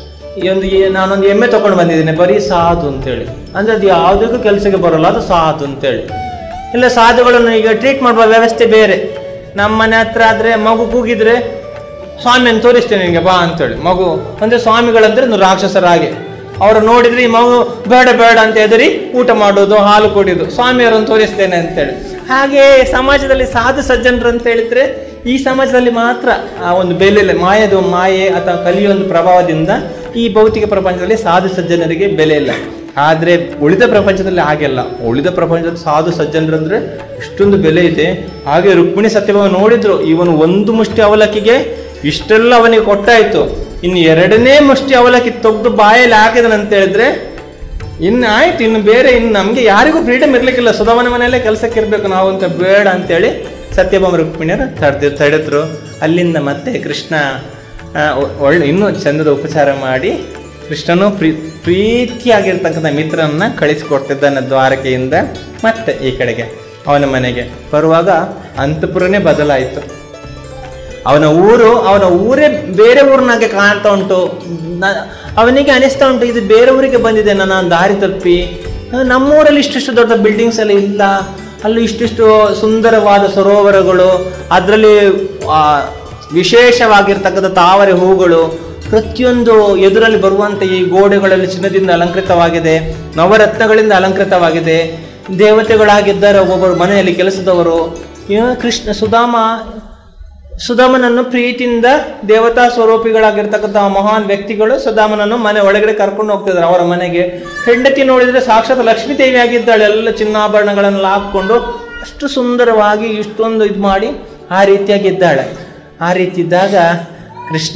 ಈ ಒಂದು ಈ ನಾನೊಂದು ಎಮ್ಮೆ ತಗೊಂಡು ಬಂದಿದ್ದೇನೆ ಬರೀ ಸಾಧು ಅಂತೇಳಿ ಅಂದ್ರೆ ಅದು ಯಾವುದಕ್ಕೂ ಕೆಲಸಕ್ಕೆ ಬರೋಲ್ಲ ಅದು ಸಾಧು ಅಂತೇಳಿ ಇಲ್ಲ ಸಾಧುಗಳನ್ನು ಈಗ ಟ್ರೀಟ್ ಮಾಡುವ ವ್ಯವಸ್ಥೆ ಬೇರೆ ನಮ್ಮ ಮನೆ ಹತ್ರ ಆದ್ರೆ ಮಗು ಕೂಗಿದ್ರೆ ಸ್ವಾಮಿಯನ್ನು ತೋರಿಸ್ತೇನೆ ನಿನಗೆ ಬಾ ಅಂತೇಳಿ ಮಗು ಅಂದ್ರೆ ಸ್ವಾಮಿಗಳಂದ್ರೆ ಒಂದು ರಾಕ್ಷಸರ ಹಾಗೆ ಅವರು ನೋಡಿದ್ರೆ ಈ ಮಗು ಬೇಡ ಬೇಡ ಅಂತ ಹೆದರಿ ಊಟ ಮಾಡೋದು ಹಾಲು ಕುಡಿಯೋದು ಸ್ವಾಮಿಯವರನ್ನು ತೋರಿಸ್ತೇನೆ ಅಂತೇಳಿ ಹಾಗೆ ಸಮಾಜದಲ್ಲಿ ಸಾಧು ಸಜ್ಜನರು ಅಂತ ಹೇಳಿದ್ರೆ ಈ ಸಮಾಜದಲ್ಲಿ ಮಾತ್ರ ಆ ಒಂದು ಬೆಲೆ ಮಾಯದ ಮಾಯೆ ಅಥವಾ ಕಲಿಯ ಒಂದು ಪ್ರಭಾವದಿಂದ ಈ ಭೌತಿಕ ಪ್ರಪಂಚದಲ್ಲಿ ಸಾಧು ಸಜ್ಜನರಿಗೆ ಬೆಲೆ ಇಲ್ಲ ಆದ್ರೆ ಉಳಿದ ಪ್ರಪಂಚದಲ್ಲಿ ಹಾಗೆಲ್ಲ ಉಳಿದ ಪ್ರಪಂಚದಲ್ಲಿ ಸಾಧು ಸಜ್ಜನರು ಅಂದ್ರೆ ಇಷ್ಟೊಂದು ಬೆಲೆ ಇದೆ ಹಾಗೆ ರುಕ್ಮಿಣಿ ಸತ್ಯಭಾವ ನೋಡಿದ್ರು ಇವನು ಒಂದು ಮುಷ್ಟಿ ಅವಲಕ್ಕಿಗೆ ಇಷ್ಟೆಲ್ಲ ಅವನಿಗೆ ಕೊಟ್ಟಾಯ್ತು ಇನ್ನು ಎರಡನೇ ಮುಷ್ಟಿ ಅವಲಕ್ಕಿ ತೆಗೆದು ಬಾಯಲ್ಲಿ ಹಾಕಿದನು ಅಂತ ಹೇಳಿದ್ರೆ ಇನ್ನು ಆಯ್ತು ಇನ್ನು ಬೇರೆ ಇನ್ನು ನಮಗೆ ಯಾರಿಗೂ ಫ್ರೀಡಮ್ ಇರ್ಲಿಕ್ಕಿಲ್ಲ ಸುಧಾಮನ ಮನೆಯಲ್ಲೇ ಕೆಲಸಕ್ಕೆ ಇರಬೇಕು ನಾವು ಅಂತ ಬೇಡ ಅಂತೇಳಿ ಸತ್ಯಭಾಮ ರುಕ್ಮಿಣಿಯರು ತಡೆದು ತಡೆದ್ರು ಅಲ್ಲಿಂದ ಮತ್ತೆ ಕೃಷ್ಣ ಆ, ಒ- ಒಳ್ಳೆ ಇನ್ನೂ ಚಂದದ ಉಪಚಾರ ಮಾಡಿ ಕೃಷ್ಣನು ಪ್ರೀ ಪ್ರೀತಿಯಾಗಿರ್ತಕ್ಕಂಥ ಮಿತ್ರನನ್ನ ಕಳಿಸಿಕೊಡ್ತಿದ್ದಾನೆ ದ್ವಾರಕೆಯಿಂದ ಮತ್ತೆ ಈ ಕಡೆಗೆ ಅವನ ಮನೆಗೆ ಬರುವಾಗ ಅಂತಪುರನೇ ಬದಲಾಯಿತು ಅವನ ಊರು ಅವನ ಊರೇ ಬೇರೆ ಊರಿನಾಗೆ ಕಾಣ್ತಾ ಉಂಟು ನ- ಅವನಿಗೆ ಅನಿಸ್ತಾ ಉಂಟು ಇದು ಬೇರೆ ಊರಿಗೆ ಬಂದಿದೆ ನಾನು ದಾರಿ ತಪ್ಪಿ ನಮ್ಮೂರಲ್ಲಿ ಇಷ್ಟಿಷ್ಟು ದೊಡ್ಡ ಬಿಲ್ಡಿಂಗ್ಸ್ ಎಲ್ಲ ಇಲ್ಲ ಅಲ್ಲಿ ಇಷ್ಟಿಷ್ಟು ಸುಂದರವಾದ ಸರೋವರಗಳು ಅದರಲ್ಲಿ ವಿಶೇಷವಾಗಿರ್ತಕ್ಕಂಥ ತಾವರೆ ಹೂಗಳು ಪ್ರತಿಯೊಂದು ಎದುರಲ್ಲಿ ಬರುವಂತೆ ಈ ಗೋಡೆಗಳಲ್ಲಿ ಚಿನ್ನದಿಂದ ಅಲಂಕೃತವಾಗಿದೆ ನವರತ್ನಗಳಿಂದ ಅಲಂಕೃತವಾಗಿದೆ ದೇವತೆಗಳಾಗಿದ್ದಾರೆ ಒಬ್ಬೊಬ್ಬರು ಮನೆಯಲ್ಲಿ ಕೆಲಸದವರು ಇವ ಕೃಷ್ಣ ಸುಧಾಮ ಸುಧಾಮನನ್ನು ಪ್ರೀತಿಯಿಂದ ದೇವತಾ ಸ್ವರೂಪಿಗಳಾಗಿರ್ತಕ್ಕಂಥ ಮಹಾನ್ ವ್ಯಕ್ತಿಗಳು ಸುಧಾಮನನ್ನು ಮನೆ ಒಳಗಡೆ ಕರ್ಕೊಂಡು ಹೋಗ್ತಿದ್ದಾರೆ ಅವರ ಮನೆಗೆ ಹೆಂಡತಿ ನೋಡಿದ್ರೆ ಸಾಕ್ಷಾತ್ ಲಕ್ಷ್ಮೀ ದೇವಿ ಆಗಿದ್ದಾಳೆ ಎಲ್ಲ ಚಿನ್ನಾಭರಣಗಳನ್ನೆಲ್ಲ ಹಾಕ್ಕೊಂಡು ಅಷ್ಟು ಸುಂದರವಾಗಿ ಇಷ್ಟೊಂದು ಇದು ಮಾಡಿ ಆ ರೀತಿಯಾಗಿ ಇದ್ದಾಳೆ ಆ ರೀತಿ ಇದ್ದಾಗ ಕೃಷ್ಣ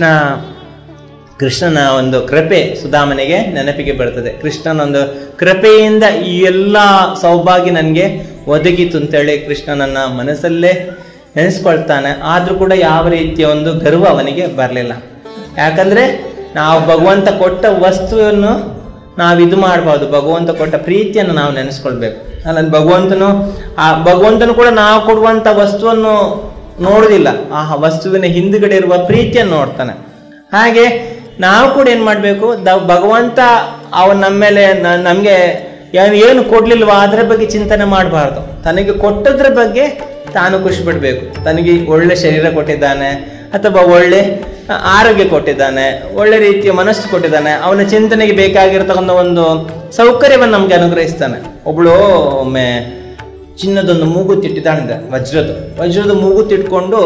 ಕೃಷ್ಣನ ಒಂದು ಕೃಪೆ ಸುಧಾಮನಿಗೆ ನೆನಪಿಗೆ ಬರ್ತದೆ ಕೃಷ್ಣನ ಒಂದು ಕೃಪೆಯಿಂದ ಈ ಎಲ್ಲ ಸೌಭಾಗ್ಯ ನನಗೆ ಒದಗಿತು ಅಂತೇಳಿ ಕೃಷ್ಣ ನನ್ನ ಮನಸ್ಸಲ್ಲೇ ನೆನೆಸ್ಕೊಳ್ತಾನೆ ಆದ್ರೂ ಕೂಡ ಯಾವ ರೀತಿಯ ಒಂದು ಗರ್ವ ಅವನಿಗೆ ಬರಲಿಲ್ಲ ಯಾಕಂದ್ರೆ ನಾವು ಭಗವಂತ ಕೊಟ್ಟ ವಸ್ತುವನ್ನು ನಾವು ಇದು ಮಾಡಬಾರ್ದು ಭಗವಂತ ಕೊಟ್ಟ ಪ್ರೀತಿಯನ್ನು ನಾವು ನೆನೆಸ್ಕೊಳ್ಬೇಕು ಅಲ್ಲ ಭಗವಂತನು ಆ ಭಗವಂತನು ಕೂಡ ನಾವು ಕೊಡುವಂತ ವಸ್ತುವನ್ನು ನೋಡುದಿಲ್ಲ ಆ ವಸ್ತುವಿನ ಹಿಂದುಗಡೆ ಇರುವ ಪ್ರೀತಿಯನ್ನು ನೋಡ್ತಾನೆ ಹಾಗೆ ನಾವು ಕೂಡ ಏನ್ ಮಾಡ್ಬೇಕು ದ- ಭಗವಂತ ಅವನ್ ನಮ್ಮ ಮೇಲೆ ನ- ನಮ್ಗೆ ಯಾವ ಏನು ಕೊಡ್ಲಿಲ್ವಾ ಅದರ ಬಗ್ಗೆ ಚಿಂತನೆ ಮಾಡಬಾರ್ದು ತನಗೆ ಕೊಟ್ಟದ್ರ ಬಗ್ಗೆ ತಾನು ಖುಷಿ ಪಡ್ಬೇಕು ತನಗೆ ಒಳ್ಳೆ ಶರೀರ ಕೊಟ್ಟಿದ್ದಾನೆ ಅಥವಾ ಒಳ್ಳೆ ಆ, ಆರೋಗ್ಯ ಕೊಟ್ಟಿದ್ದಾನೆ ಒಳ್ಳೆ ರೀತಿಯ ಮನಸ್ಸು ಕೊಟ್ಟಿದ್ದಾನೆ ಅವನ ಚಿಂತನೆಗೆ ಬೇಕಾಗಿರ್ತಕ್ಕಂಥ ಒಂದು ಸೌಕರ್ಯವನ್ನು ನಮ್ಗೆ ಅನುಗ್ರಹಿಸ್ತಾನೆ ಒಬ್ಳು ಒಮ್ಮೆ ಚಿನ್ನದೊಂದು ಮೂಗುತ್ತಿಟ್ಟಿದ್ದಾಳೆ ವಜ್ರದ ವಜ್ರದ ಮೂಗುತ್ತಿಟ್ಕೊಂಡು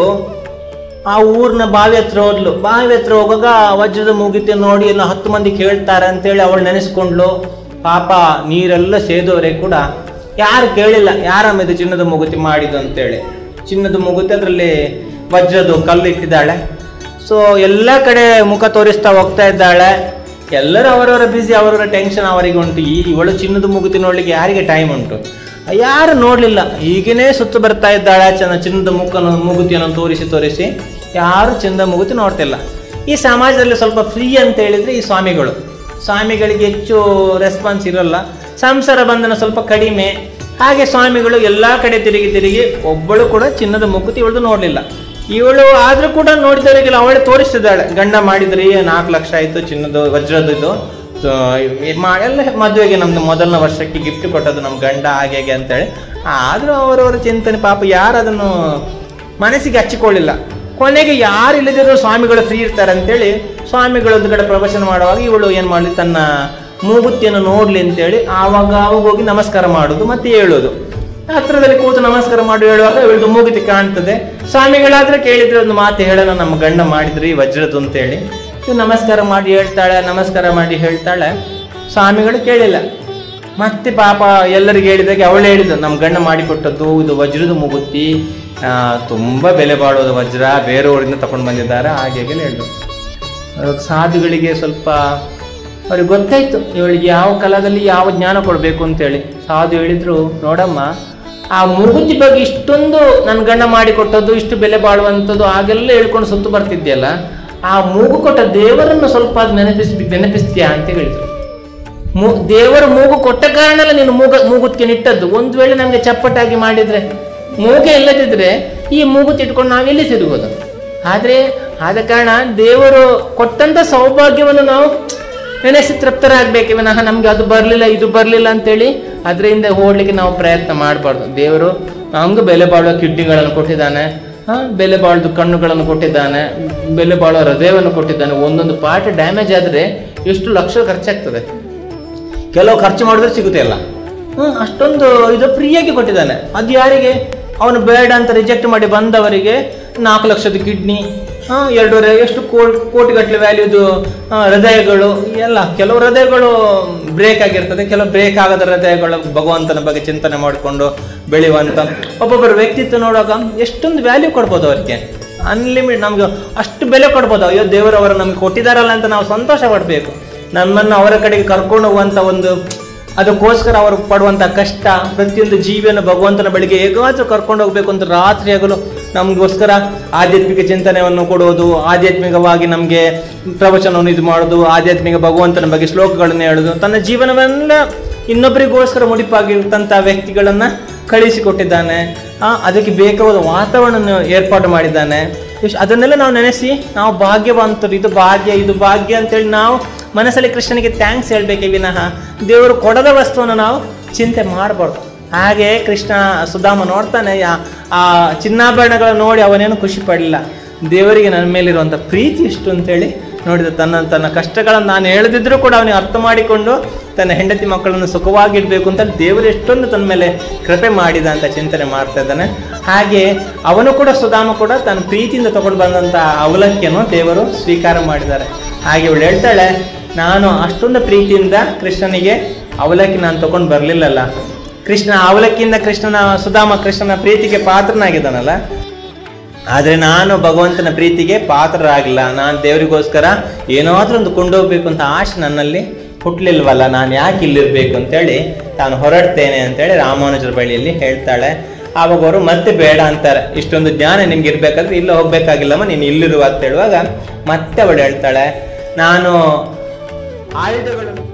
ಆ ಊರಿನ ಬಾವಿ ಹತ್ರ ಹೋದ್ಲು ಬಾವಿ ಹತ್ರ ಹೋಗುವಾಗ ವಜ್ರದ ಮೂಗಿತಿ ನೋಡಿ ಏನೋ ಹತ್ತು ಮಂದಿ ಕೇಳ್ತಾರೆ ಅಂತೇಳಿ ಅವಳು ನೆನೆಸ್ಕೊಂಡ್ಲು ಪಾಪ ನೀರೆಲ್ಲ ಸೇದೋರೆ ಕೂಡ ಯಾರು ಕೇಳಿಲ್ಲ ಯಾರಮ್ಮ ಇದು ಚಿನ್ನದ ಮೂಗುತಿ ಮಾಡಿದ್ದು ಅಂತೇಳಿ ಚಿನ್ನದ ಮೂಗುತಿ ಅದರಲ್ಲಿ ವಜ್ರದ ಕಲ್ಲು ಇಟ್ಟಿದ್ದಾಳೆ ಸೊ ಎಲ್ಲ ಕಡೆ ಮುಖ ತೋರಿಸ್ತಾ ಹೋಗ್ತಾ ಇದ್ದಾಳೆ ಎಲ್ಲರೂ ಅವರವರ ಬ್ಯುಸಿ ಅವರವರ ಟೆನ್ಷನ್ ಅವರಿಗೆ ಉಂಟು ಈ ಇವಳು ಚಿನ್ನದ ಮೂಗುತಿ ನೋಡ್ಲಿಕ್ಕೆ ಯಾರಿಗೆ ಟೈಮ್ ಉಂಟು ಯಾರು ನೋಡ್ಲಿಲ್ಲ ಈಗನೇ ಸುತ್ತು ಬರ್ತಾ ಇದ್ದಾಳೆ ಚೆನ್ನ ಚಿನ್ನದ ಮುಖನ ಮೂಗುತಿಯನ್ನು ತೋರಿಸಿ ತೋರಿಸಿ ಯಾರು ಚಿನ್ನದ ಮೂಗುತಿ ನೋಡ್ತಿಲ್ಲ ಈ ಸಮಾಜದಲ್ಲಿ ಸ್ವಲ್ಪ ಫ್ರೀ ಅಂತ ಹೇಳಿದ್ರೆ ಈ ಸ್ವಾಮಿಗಳು ಸ್ವಾಮಿಗಳಿಗೆ ಹೆಚ್ಚು ರೆಸ್ಪಾನ್ಸ್ ಇರಲ್ಲ ಸಂಸಾರ ಬಂಧನ ಸ್ವಲ್ಪ ಕಡಿಮೆ ಹಾಗೆ ಸ್ವಾಮಿಗಳು ಎಲ್ಲಾ ಕಡೆ ತಿರುಗಿ ತಿರುಗಿ ಒಬ್ಬಳು ಕೂಡ ಚಿನ್ನದ ಮುಗುತಿ ಇವಳು ನೋಡ್ಲಿಲ್ಲ ಇವಳು ಆದ್ರೂ ಕೂಡ ನೋಡಿದವರಿಗೆಲ್ಲ ಅವಳೆ ತೋರಿಸ್ತಿದ್ದಾಳೆ ಗಂಡ ಮಾಡಿದ್ರಿ ನಾಲ್ಕು ಲಕ್ಷ ಆಯ್ತು ಚಿನ್ನದ ವಜ್ರದ್ದು ಸೊ, ಇದ್ ಮಾಡಿ ಎಲ್ಲ ಮದುವೆಗೆ ನಮ್ದು ಮೊದಲನೇ ವರ್ಷಕ್ಕೆ ಗಿಫ್ಟ್ ಕೊಟ್ಟದ್ದು ನಮ್ಮ ಗಂಡ ಹಾಗೆ ಹೇಗೆ ಅಂತೇಳಿ ಆದ್ರೂ ಅವರವರ ಚಿಂತನೆ ಪಾಪ ಯಾರು ಅದನ್ನು ಮನಸ್ಸಿಗೆ ಹಚ್ಚಿಕೊಳ್ಳಿಲ್ಲ ಕೊನೆಗೆ ಯಾರು ಇಲ್ಲದಿರೋ ಸ್ವಾಮಿಗಳು ಫ್ರೀ ಇರ್ತಾರೆ ಅಂತೇಳಿ ಸ್ವಾಮಿಗಳು ಒಂದು ಕಡೆ ಪ್ರವಚನ ಮಾಡುವಾಗ ಇವಳು ಏನ್ ಮಾಡಲಿ ತನ್ನ ಮೂಗುತಿಯನ್ನು ನೋಡ್ಲಿ ಅಂತೇಳಿ ಆವಾಗ ಆವಾಗ ಹೋಗಿ ನಮಸ್ಕಾರ ಮಾಡೋದು ಮತ್ತೆ ಹೇಳೋದು ಹತ್ರದಲ್ಲಿ ಕೂತು ನಮಸ್ಕಾರ ಮಾಡಿ ಹೇಳುವಾಗ ಇವಳದು ಮೂಗುತಿ ಕಾಣ್ತದೆ ಸ್ವಾಮಿಗಳಾದ್ರೆ ಕೇಳಿದ್ರೆ ಒಂದು ಮಾತು ಹೇಳೋಣ ನಮ್ಮ ಗಂಡ ಮಾಡಿದ್ರಿ ವಜ್ರದ್ದು ಅಂತೇಳಿ ಇವ್ರು ನಮಸ್ಕಾರ ಮಾಡಿ ಹೇಳ್ತಾಳೆ ನಮಸ್ಕಾರ ಮಾಡಿ ಹೇಳ್ತಾಳೆ ಸ್ವಾಮಿಗಳು ಕೇಳಿಲ್ಲ ಮತ್ತೆ ಪಾಪ ಎಲ್ಲರಿಗೆ ಹೇಳಿದಾಗೆ ಅವಳು ಹೇಳಿದ್ದು ನಮ್ಮ ಗಂಡ ಮಾಡಿಕೊಟ್ಟದ್ದು ಇದು ವಜ್ರದ ಮೂಗುತಿ ಆ, ತುಂಬಾ ಬೆಲೆ ಬಾಳೋದು ವಜ್ರ ಬೇರೆಯವರಿಂದ ತಗೊಂಡು ಬಂದಿದ್ದಾರೆ ಹಾಗೆ ಹೀಗೆ ಹೇಳಿದ್ರು ಅವಾಗ ಸಾಧುಗಳಿಗೆ ಸ್ವಲ್ಪ ಅವ್ರಿಗೆ ಗೊತ್ತಾಯ್ತು ಇವಳಿಗೆ ಯಾವ ಕಾಲದಲ್ಲಿ ಯಾವ ಜ್ಞಾನ ಕೊಡಬೇಕು ಅಂತೇಳಿ ಸಾಧು ಹೇಳಿದ್ರು ನೋಡಮ್ಮ ಆ ಮೂಗುತಿ ಬಗ್ಗೆ ಇಷ್ಟೊಂದು ನನ್ನ ಗಂಡ ಮಾಡಿಕೊಟ್ಟದ್ದು ಇಷ್ಟು ಬೆಲೆ ಬಾಳುವಂಥದ್ದು ಹಾಗೆಲ್ಲ ಹೇಳ್ಕೊಂಡು ಸುತ್ತು ಬರ್ತಿದ್ಯಲ್ಲ ಆ ಮೂಗು ಕೊಟ್ಟ ದೇವರನ್ನು ಸ್ವಲ್ಪ ಅದು ನೆನಪಿಸ್ ನೆನಪಿಸ್ತೀಯಾ ಅಂತ ಹೇಳಿದ್ರು ಮೂ- ದೇವರ ಮೂಗು ಕೊಟ್ಟ ಕಾರಣಲ್ಲ ನೀನು ಮೂಗ ಮೂಗುತ್ತಿಗೆ ನಿಟ್ಟದ್ದು ಒಂದು ವೇಳೆ ನಮಗೆ ಚಪ್ಪಟಾಗಿ ಮಾಡಿದ್ರೆ ಮೂಗೆ ಇಲ್ಲದಿದ್ರೆ ಈ ಮೂಗುತಿ ಇಟ್ಕೊಂಡು ನಾವೆಲ್ಲಿ ತಿರುಗೋದು ಆದ್ರೆ ಆದ ಕಾರಣ ದೇವರು ಕೊಟ್ಟಂತ ಸೌಭಾಗ್ಯವನ್ನು ನಾವು ನೆನೆಸಿ ತೃಪ್ತರಾಗಬೇಕೆ ವಿನಃ ನಮ್ಗೆ ಅದು ಬರಲಿಲ್ಲ ಇದು ಬರಲಿಲ್ಲ ಅಂತೇಳಿ ಅದರಿಂದ ಓಡ್ಲಿಕ್ಕೆ ನಾವು ಪ್ರಯತ್ನ ಮಾಡಬಾರ್ದು ದೇವರು ನಮ್ಗೆ ಬೆಲೆ ಬಾಳುವ ಕಿಡ್ನಿಗಳನ್ನು ಕೊಟ್ಟಿದ್ದಾನೆ ಹಾ ಬೆಲೆ ಬಾಳ್ದು ಕಣ್ಣುಗಳನ್ನು ಕೊಟ್ಟಿದ್ದಾನೆ ಬೆಲೆ ಬಾಳುವ ಹೃದಯವನ್ನು ಕೊಟ್ಟಿದ್ದಾನೆ ಒಂದೊಂದು ಪಾರ್ಟ್ ಡ್ಯಾಮೇಜ್ ಆದ್ರೆ ಎಷ್ಟು ಲಕ್ಷ ಖರ್ಚಾಗ್ತದೆ ಕೆಲವು ಖರ್ಚು ಮಾಡಿದ್ರೆ ಸಿಗುತ್ತೆ ಅಲ್ಲ ಹ್ಮ್ ಅಷ್ಟೊಂದು ಇದು ಫ್ರೀಯಾಗಿ ಕೊಟ್ಟಿದ್ದಾನೆ ಅದು ಯಾರಿಗೆ ಅವನು ಬೇಡ ಅಂತ ರಿಜೆಕ್ಟ್ ಮಾಡಿ ಬಂದವರಿಗೆ ನಾಲ್ಕು ಲಕ್ಷದ ಕಿಡ್ನಿ ಎರಡೂವರೆ ಎಷ್ಟು ಕೋಟಿ ಕೋಟಿಗಟ್ಟಲೆ ವ್ಯಾಲ್ಯೂದು ಹೃದಯಗಳು ಎಲ್ಲ ಕೆಲವು ಹೃದಯಗಳು ಬ್ರೇಕ್ ಆಗಿರ್ತದೆ ಕೆಲವು ಬ್ರೇಕ್ ಆಗದ ಹೃದಯಗಳು ಭಗವಂತನ ಬಗ್ಗೆ ಚಿಂತನೆ ಮಾಡಿಕೊಂಡು ಬೆಳೆಯುವಂತ ಒಬ್ಬೊಬ್ಬರ ವ್ಯಕ್ತಿತ್ವ ನೋಡುವಾಗ ಎಷ್ಟೊಂದು ವ್ಯಾಲ್ಯೂ ಕೊಡ್ಬೋದು ಅವರಿಗೆ ಅನ್ಲಿಮಿಟ್ ನಮ್ಗೆ ಅಷ್ಟು ಬೆಲೆ ಕೊಡ್ಬೋದು ಅಯ್ಯೋ ದೇವರವರು ನಮ್ಗೆ ಕೊಟ್ಟಿದಾರಲ್ಲ ಅಂತ ನಾವು ಸಂತೋಷ ಪಡಬೇಕು ನಮ್ಮನ್ನು ಅವರ ಕಡೆಗೆ ಕರ್ಕೊಂಡು ಹೋಗುವಂತ ಒಂದು ಅದಕ್ಕೋಸ್ಕರ ಅವರು ಪಡುವಂತ ಕಷ್ಟ ಪ್ರತಿಯೊಂದು ಜೀವಿಯನ್ನು ಭಗವಂತನ ಬಳಿಗೆ ಹೇಗಾದ್ರೂ ಕರ್ಕೊಂಡು ಹೋಗ್ಬೇಕು ಅಂತ ರಾತ್ರಿ ಹಗಲು ನಮಗೋಸ್ಕರ ಆಧ್ಯಾತ್ಮಿಕ ಚಿಂತನೆಯನ್ನು ಕೊಡುವುದು ಆಧ್ಯಾತ್ಮಿಕವಾಗಿ ನಮಗೆ ಪ್ರವಚನವನ್ನು ಇದು ಮಾಡೋದು ಆಧ್ಯಾತ್ಮಿಕ ಭಗವಂತನ ಬಗ್ಗೆ ಶ್ಲೋಕಗಳನ್ನು ಹೇಳೋದು ತನ್ನ ಜೀವನವೆಲ್ಲ ಇನ್ನೊಬ್ಬರಿಗೋಸ್ಕರ ಮುಡಿಪಾಗಿರ್ತಂಥ ವ್ಯಕ್ತಿಗಳನ್ನ ಕಳಿಸಿಕೊಟ್ಟಿದ್ದಾನೆ ಆ, ಅದಕ್ಕೆ ಬೇಕಾದ ವಾತಾವರಣ ಏರ್ಪಾಡು ಮಾಡಿದ್ದಾನೆ ಇಶ್- ಅದನ್ನೆಲ್ಲ ನಾವು ನೆನೆಸಿ ನಾವು ಭಾಗ್ಯವಂತರು ಇದು ಭಾಗ್ಯ ಇದು ಭಾಗ್ಯ ಅಂತೇಳಿ ನಾವು ಮನಸ್ಸಲ್ಲಿ ಕೃಷ್ಣನಿಗೆ ಥ್ಯಾಂಕ್ಸ್ ಹೇಳ್ಬೇಕೆ ವಿನಃ ದೇವರು ಕೊಡದ ವಸ್ತುವನ್ನು ನಾವು ಚಿಂತೆ ಮಾಡಬಾರ್ದು ಹಾಗೆ ಕೃಷ್ಣ ಸುಧಾಮ ನೋಡ್ತಾನೆ ಯಾ- ಆ ಚಿನ್ನಾಭರಣಗಳನ್ನು ನೋಡಿ ಅವನೇನು ಖುಷಿ ಪಡಲಿಲ್ಲ ದೇವರಿಗೆ ನನ್ನ ಮೇಲಿರುವಂಥ ಪ್ರೀತಿ ಎಷ್ಟು ಅಂತೇಳಿ ನೋಡಿದ ತನ್ನ ತನ್ನ ಕಷ್ಟಗಳನ್ನು ನಾನು ಹೇಳದಿದ್ರೂ ಕೂಡ ಅವನಿಗೆ ಅರ್ಥ ಮಾಡಿಕೊಂಡು ತನ್ನ ಹೆಂಡತಿ ಮಕ್ಕಳನ್ನು ಸುಖವಾಗಿಡ್ಬೇಕು ಅಂತ ದೇವರು ಎಷ್ಟೊಂದು ತನ್ನ ಮೇಲೆ ಕೃಪೆ ಮಾಡಿದ ಅಂತ ಚಿಂತನೆ ಮಾಡ್ತಾ ಇದ್ದಾನೆ ಹಾಗೆ ಅವನು ಕೂಡ ಸುಧಾಮ ಕೂಡ ತನ್ನ ಪ್ರೀತಿಯಿಂದ ತಗೊಂಡು ಬಂದಂತ ಅವಲಕ್ಕಿಯನ್ನು ದೇವರು ಸ್ವೀಕಾರ ಮಾಡಿದ್ದಾರೆ ಹಾಗೆ ಇವಳು ಹೇಳ್ತಾಳೆ ನಾನು ಅಷ್ಟೊಂದು ಪ್ರೀತಿಯಿಂದ ಕೃಷ್ಣನಿಗೆ ಅವಲಕ್ಕಿ ನಾನು ತಗೊಂಡು ಬರಲಿಲ್ಲಲ್ಲ ಕೃಷ್ಣ ಅವಲಕ್ಕಿಯಿಂದ ಕೃಷ್ಣನ ಸುಧಾಮ ಕೃಷ್ಣನ ಪ್ರೀತಿಗೆ ಪಾತ್ರನಾಗಿದ್ದಾನಲ್ಲ ಆದರೆ ನಾನು ಭಗವಂತನ ಪ್ರೀತಿಗೆ ಪಾತ್ರರಾಗಿಲ್ಲ ನಾನು ದೇವರಿಗೋಸ್ಕರ ಏನಾದ್ರೂ ಒಂದು ಕೊಂಡೋಗ್ಬೇಕು ಅಂತ ಆಶೆ ನನ್ನಲ್ಲಿ ಹುಟ್ಲಿಲ್ವಲ್ಲ ನಾನು ಯಾಕೆ ಇಲ್ಲಿರ್ಬೇಕು ಅಂತೇಳಿ ತಾನು ಹೊರಡ್ತೇನೆ ಅಂತೇಳಿ ರಾಮಾನುಜರ ಬಳಿಯಲ್ಲಿ ಹೇಳ್ತಾಳೆ ಆವಾಗ ಅವರು ಮತ್ತೆ ಬೇಡ ಅಂತಾರೆ ಇಷ್ಟೊಂದು ಜ್ಞಾನ ನಿಮ್ಗೆ ಇರ್ಬೇಕಾದ್ರೆ ಇಲ್ಲ ಹೋಗ್ಬೇಕಾಗಿಲ್ಲಮ್ಮ ನೀನು ಇಲ್ಲಿರುವ ಅಂತ ಹೇಳುವಾಗ ಮತ್ತೆ ಅವಳು ಹೇಳ್ತಾಳೆ ನಾನು ಆಯುಧಗಳನ್ನು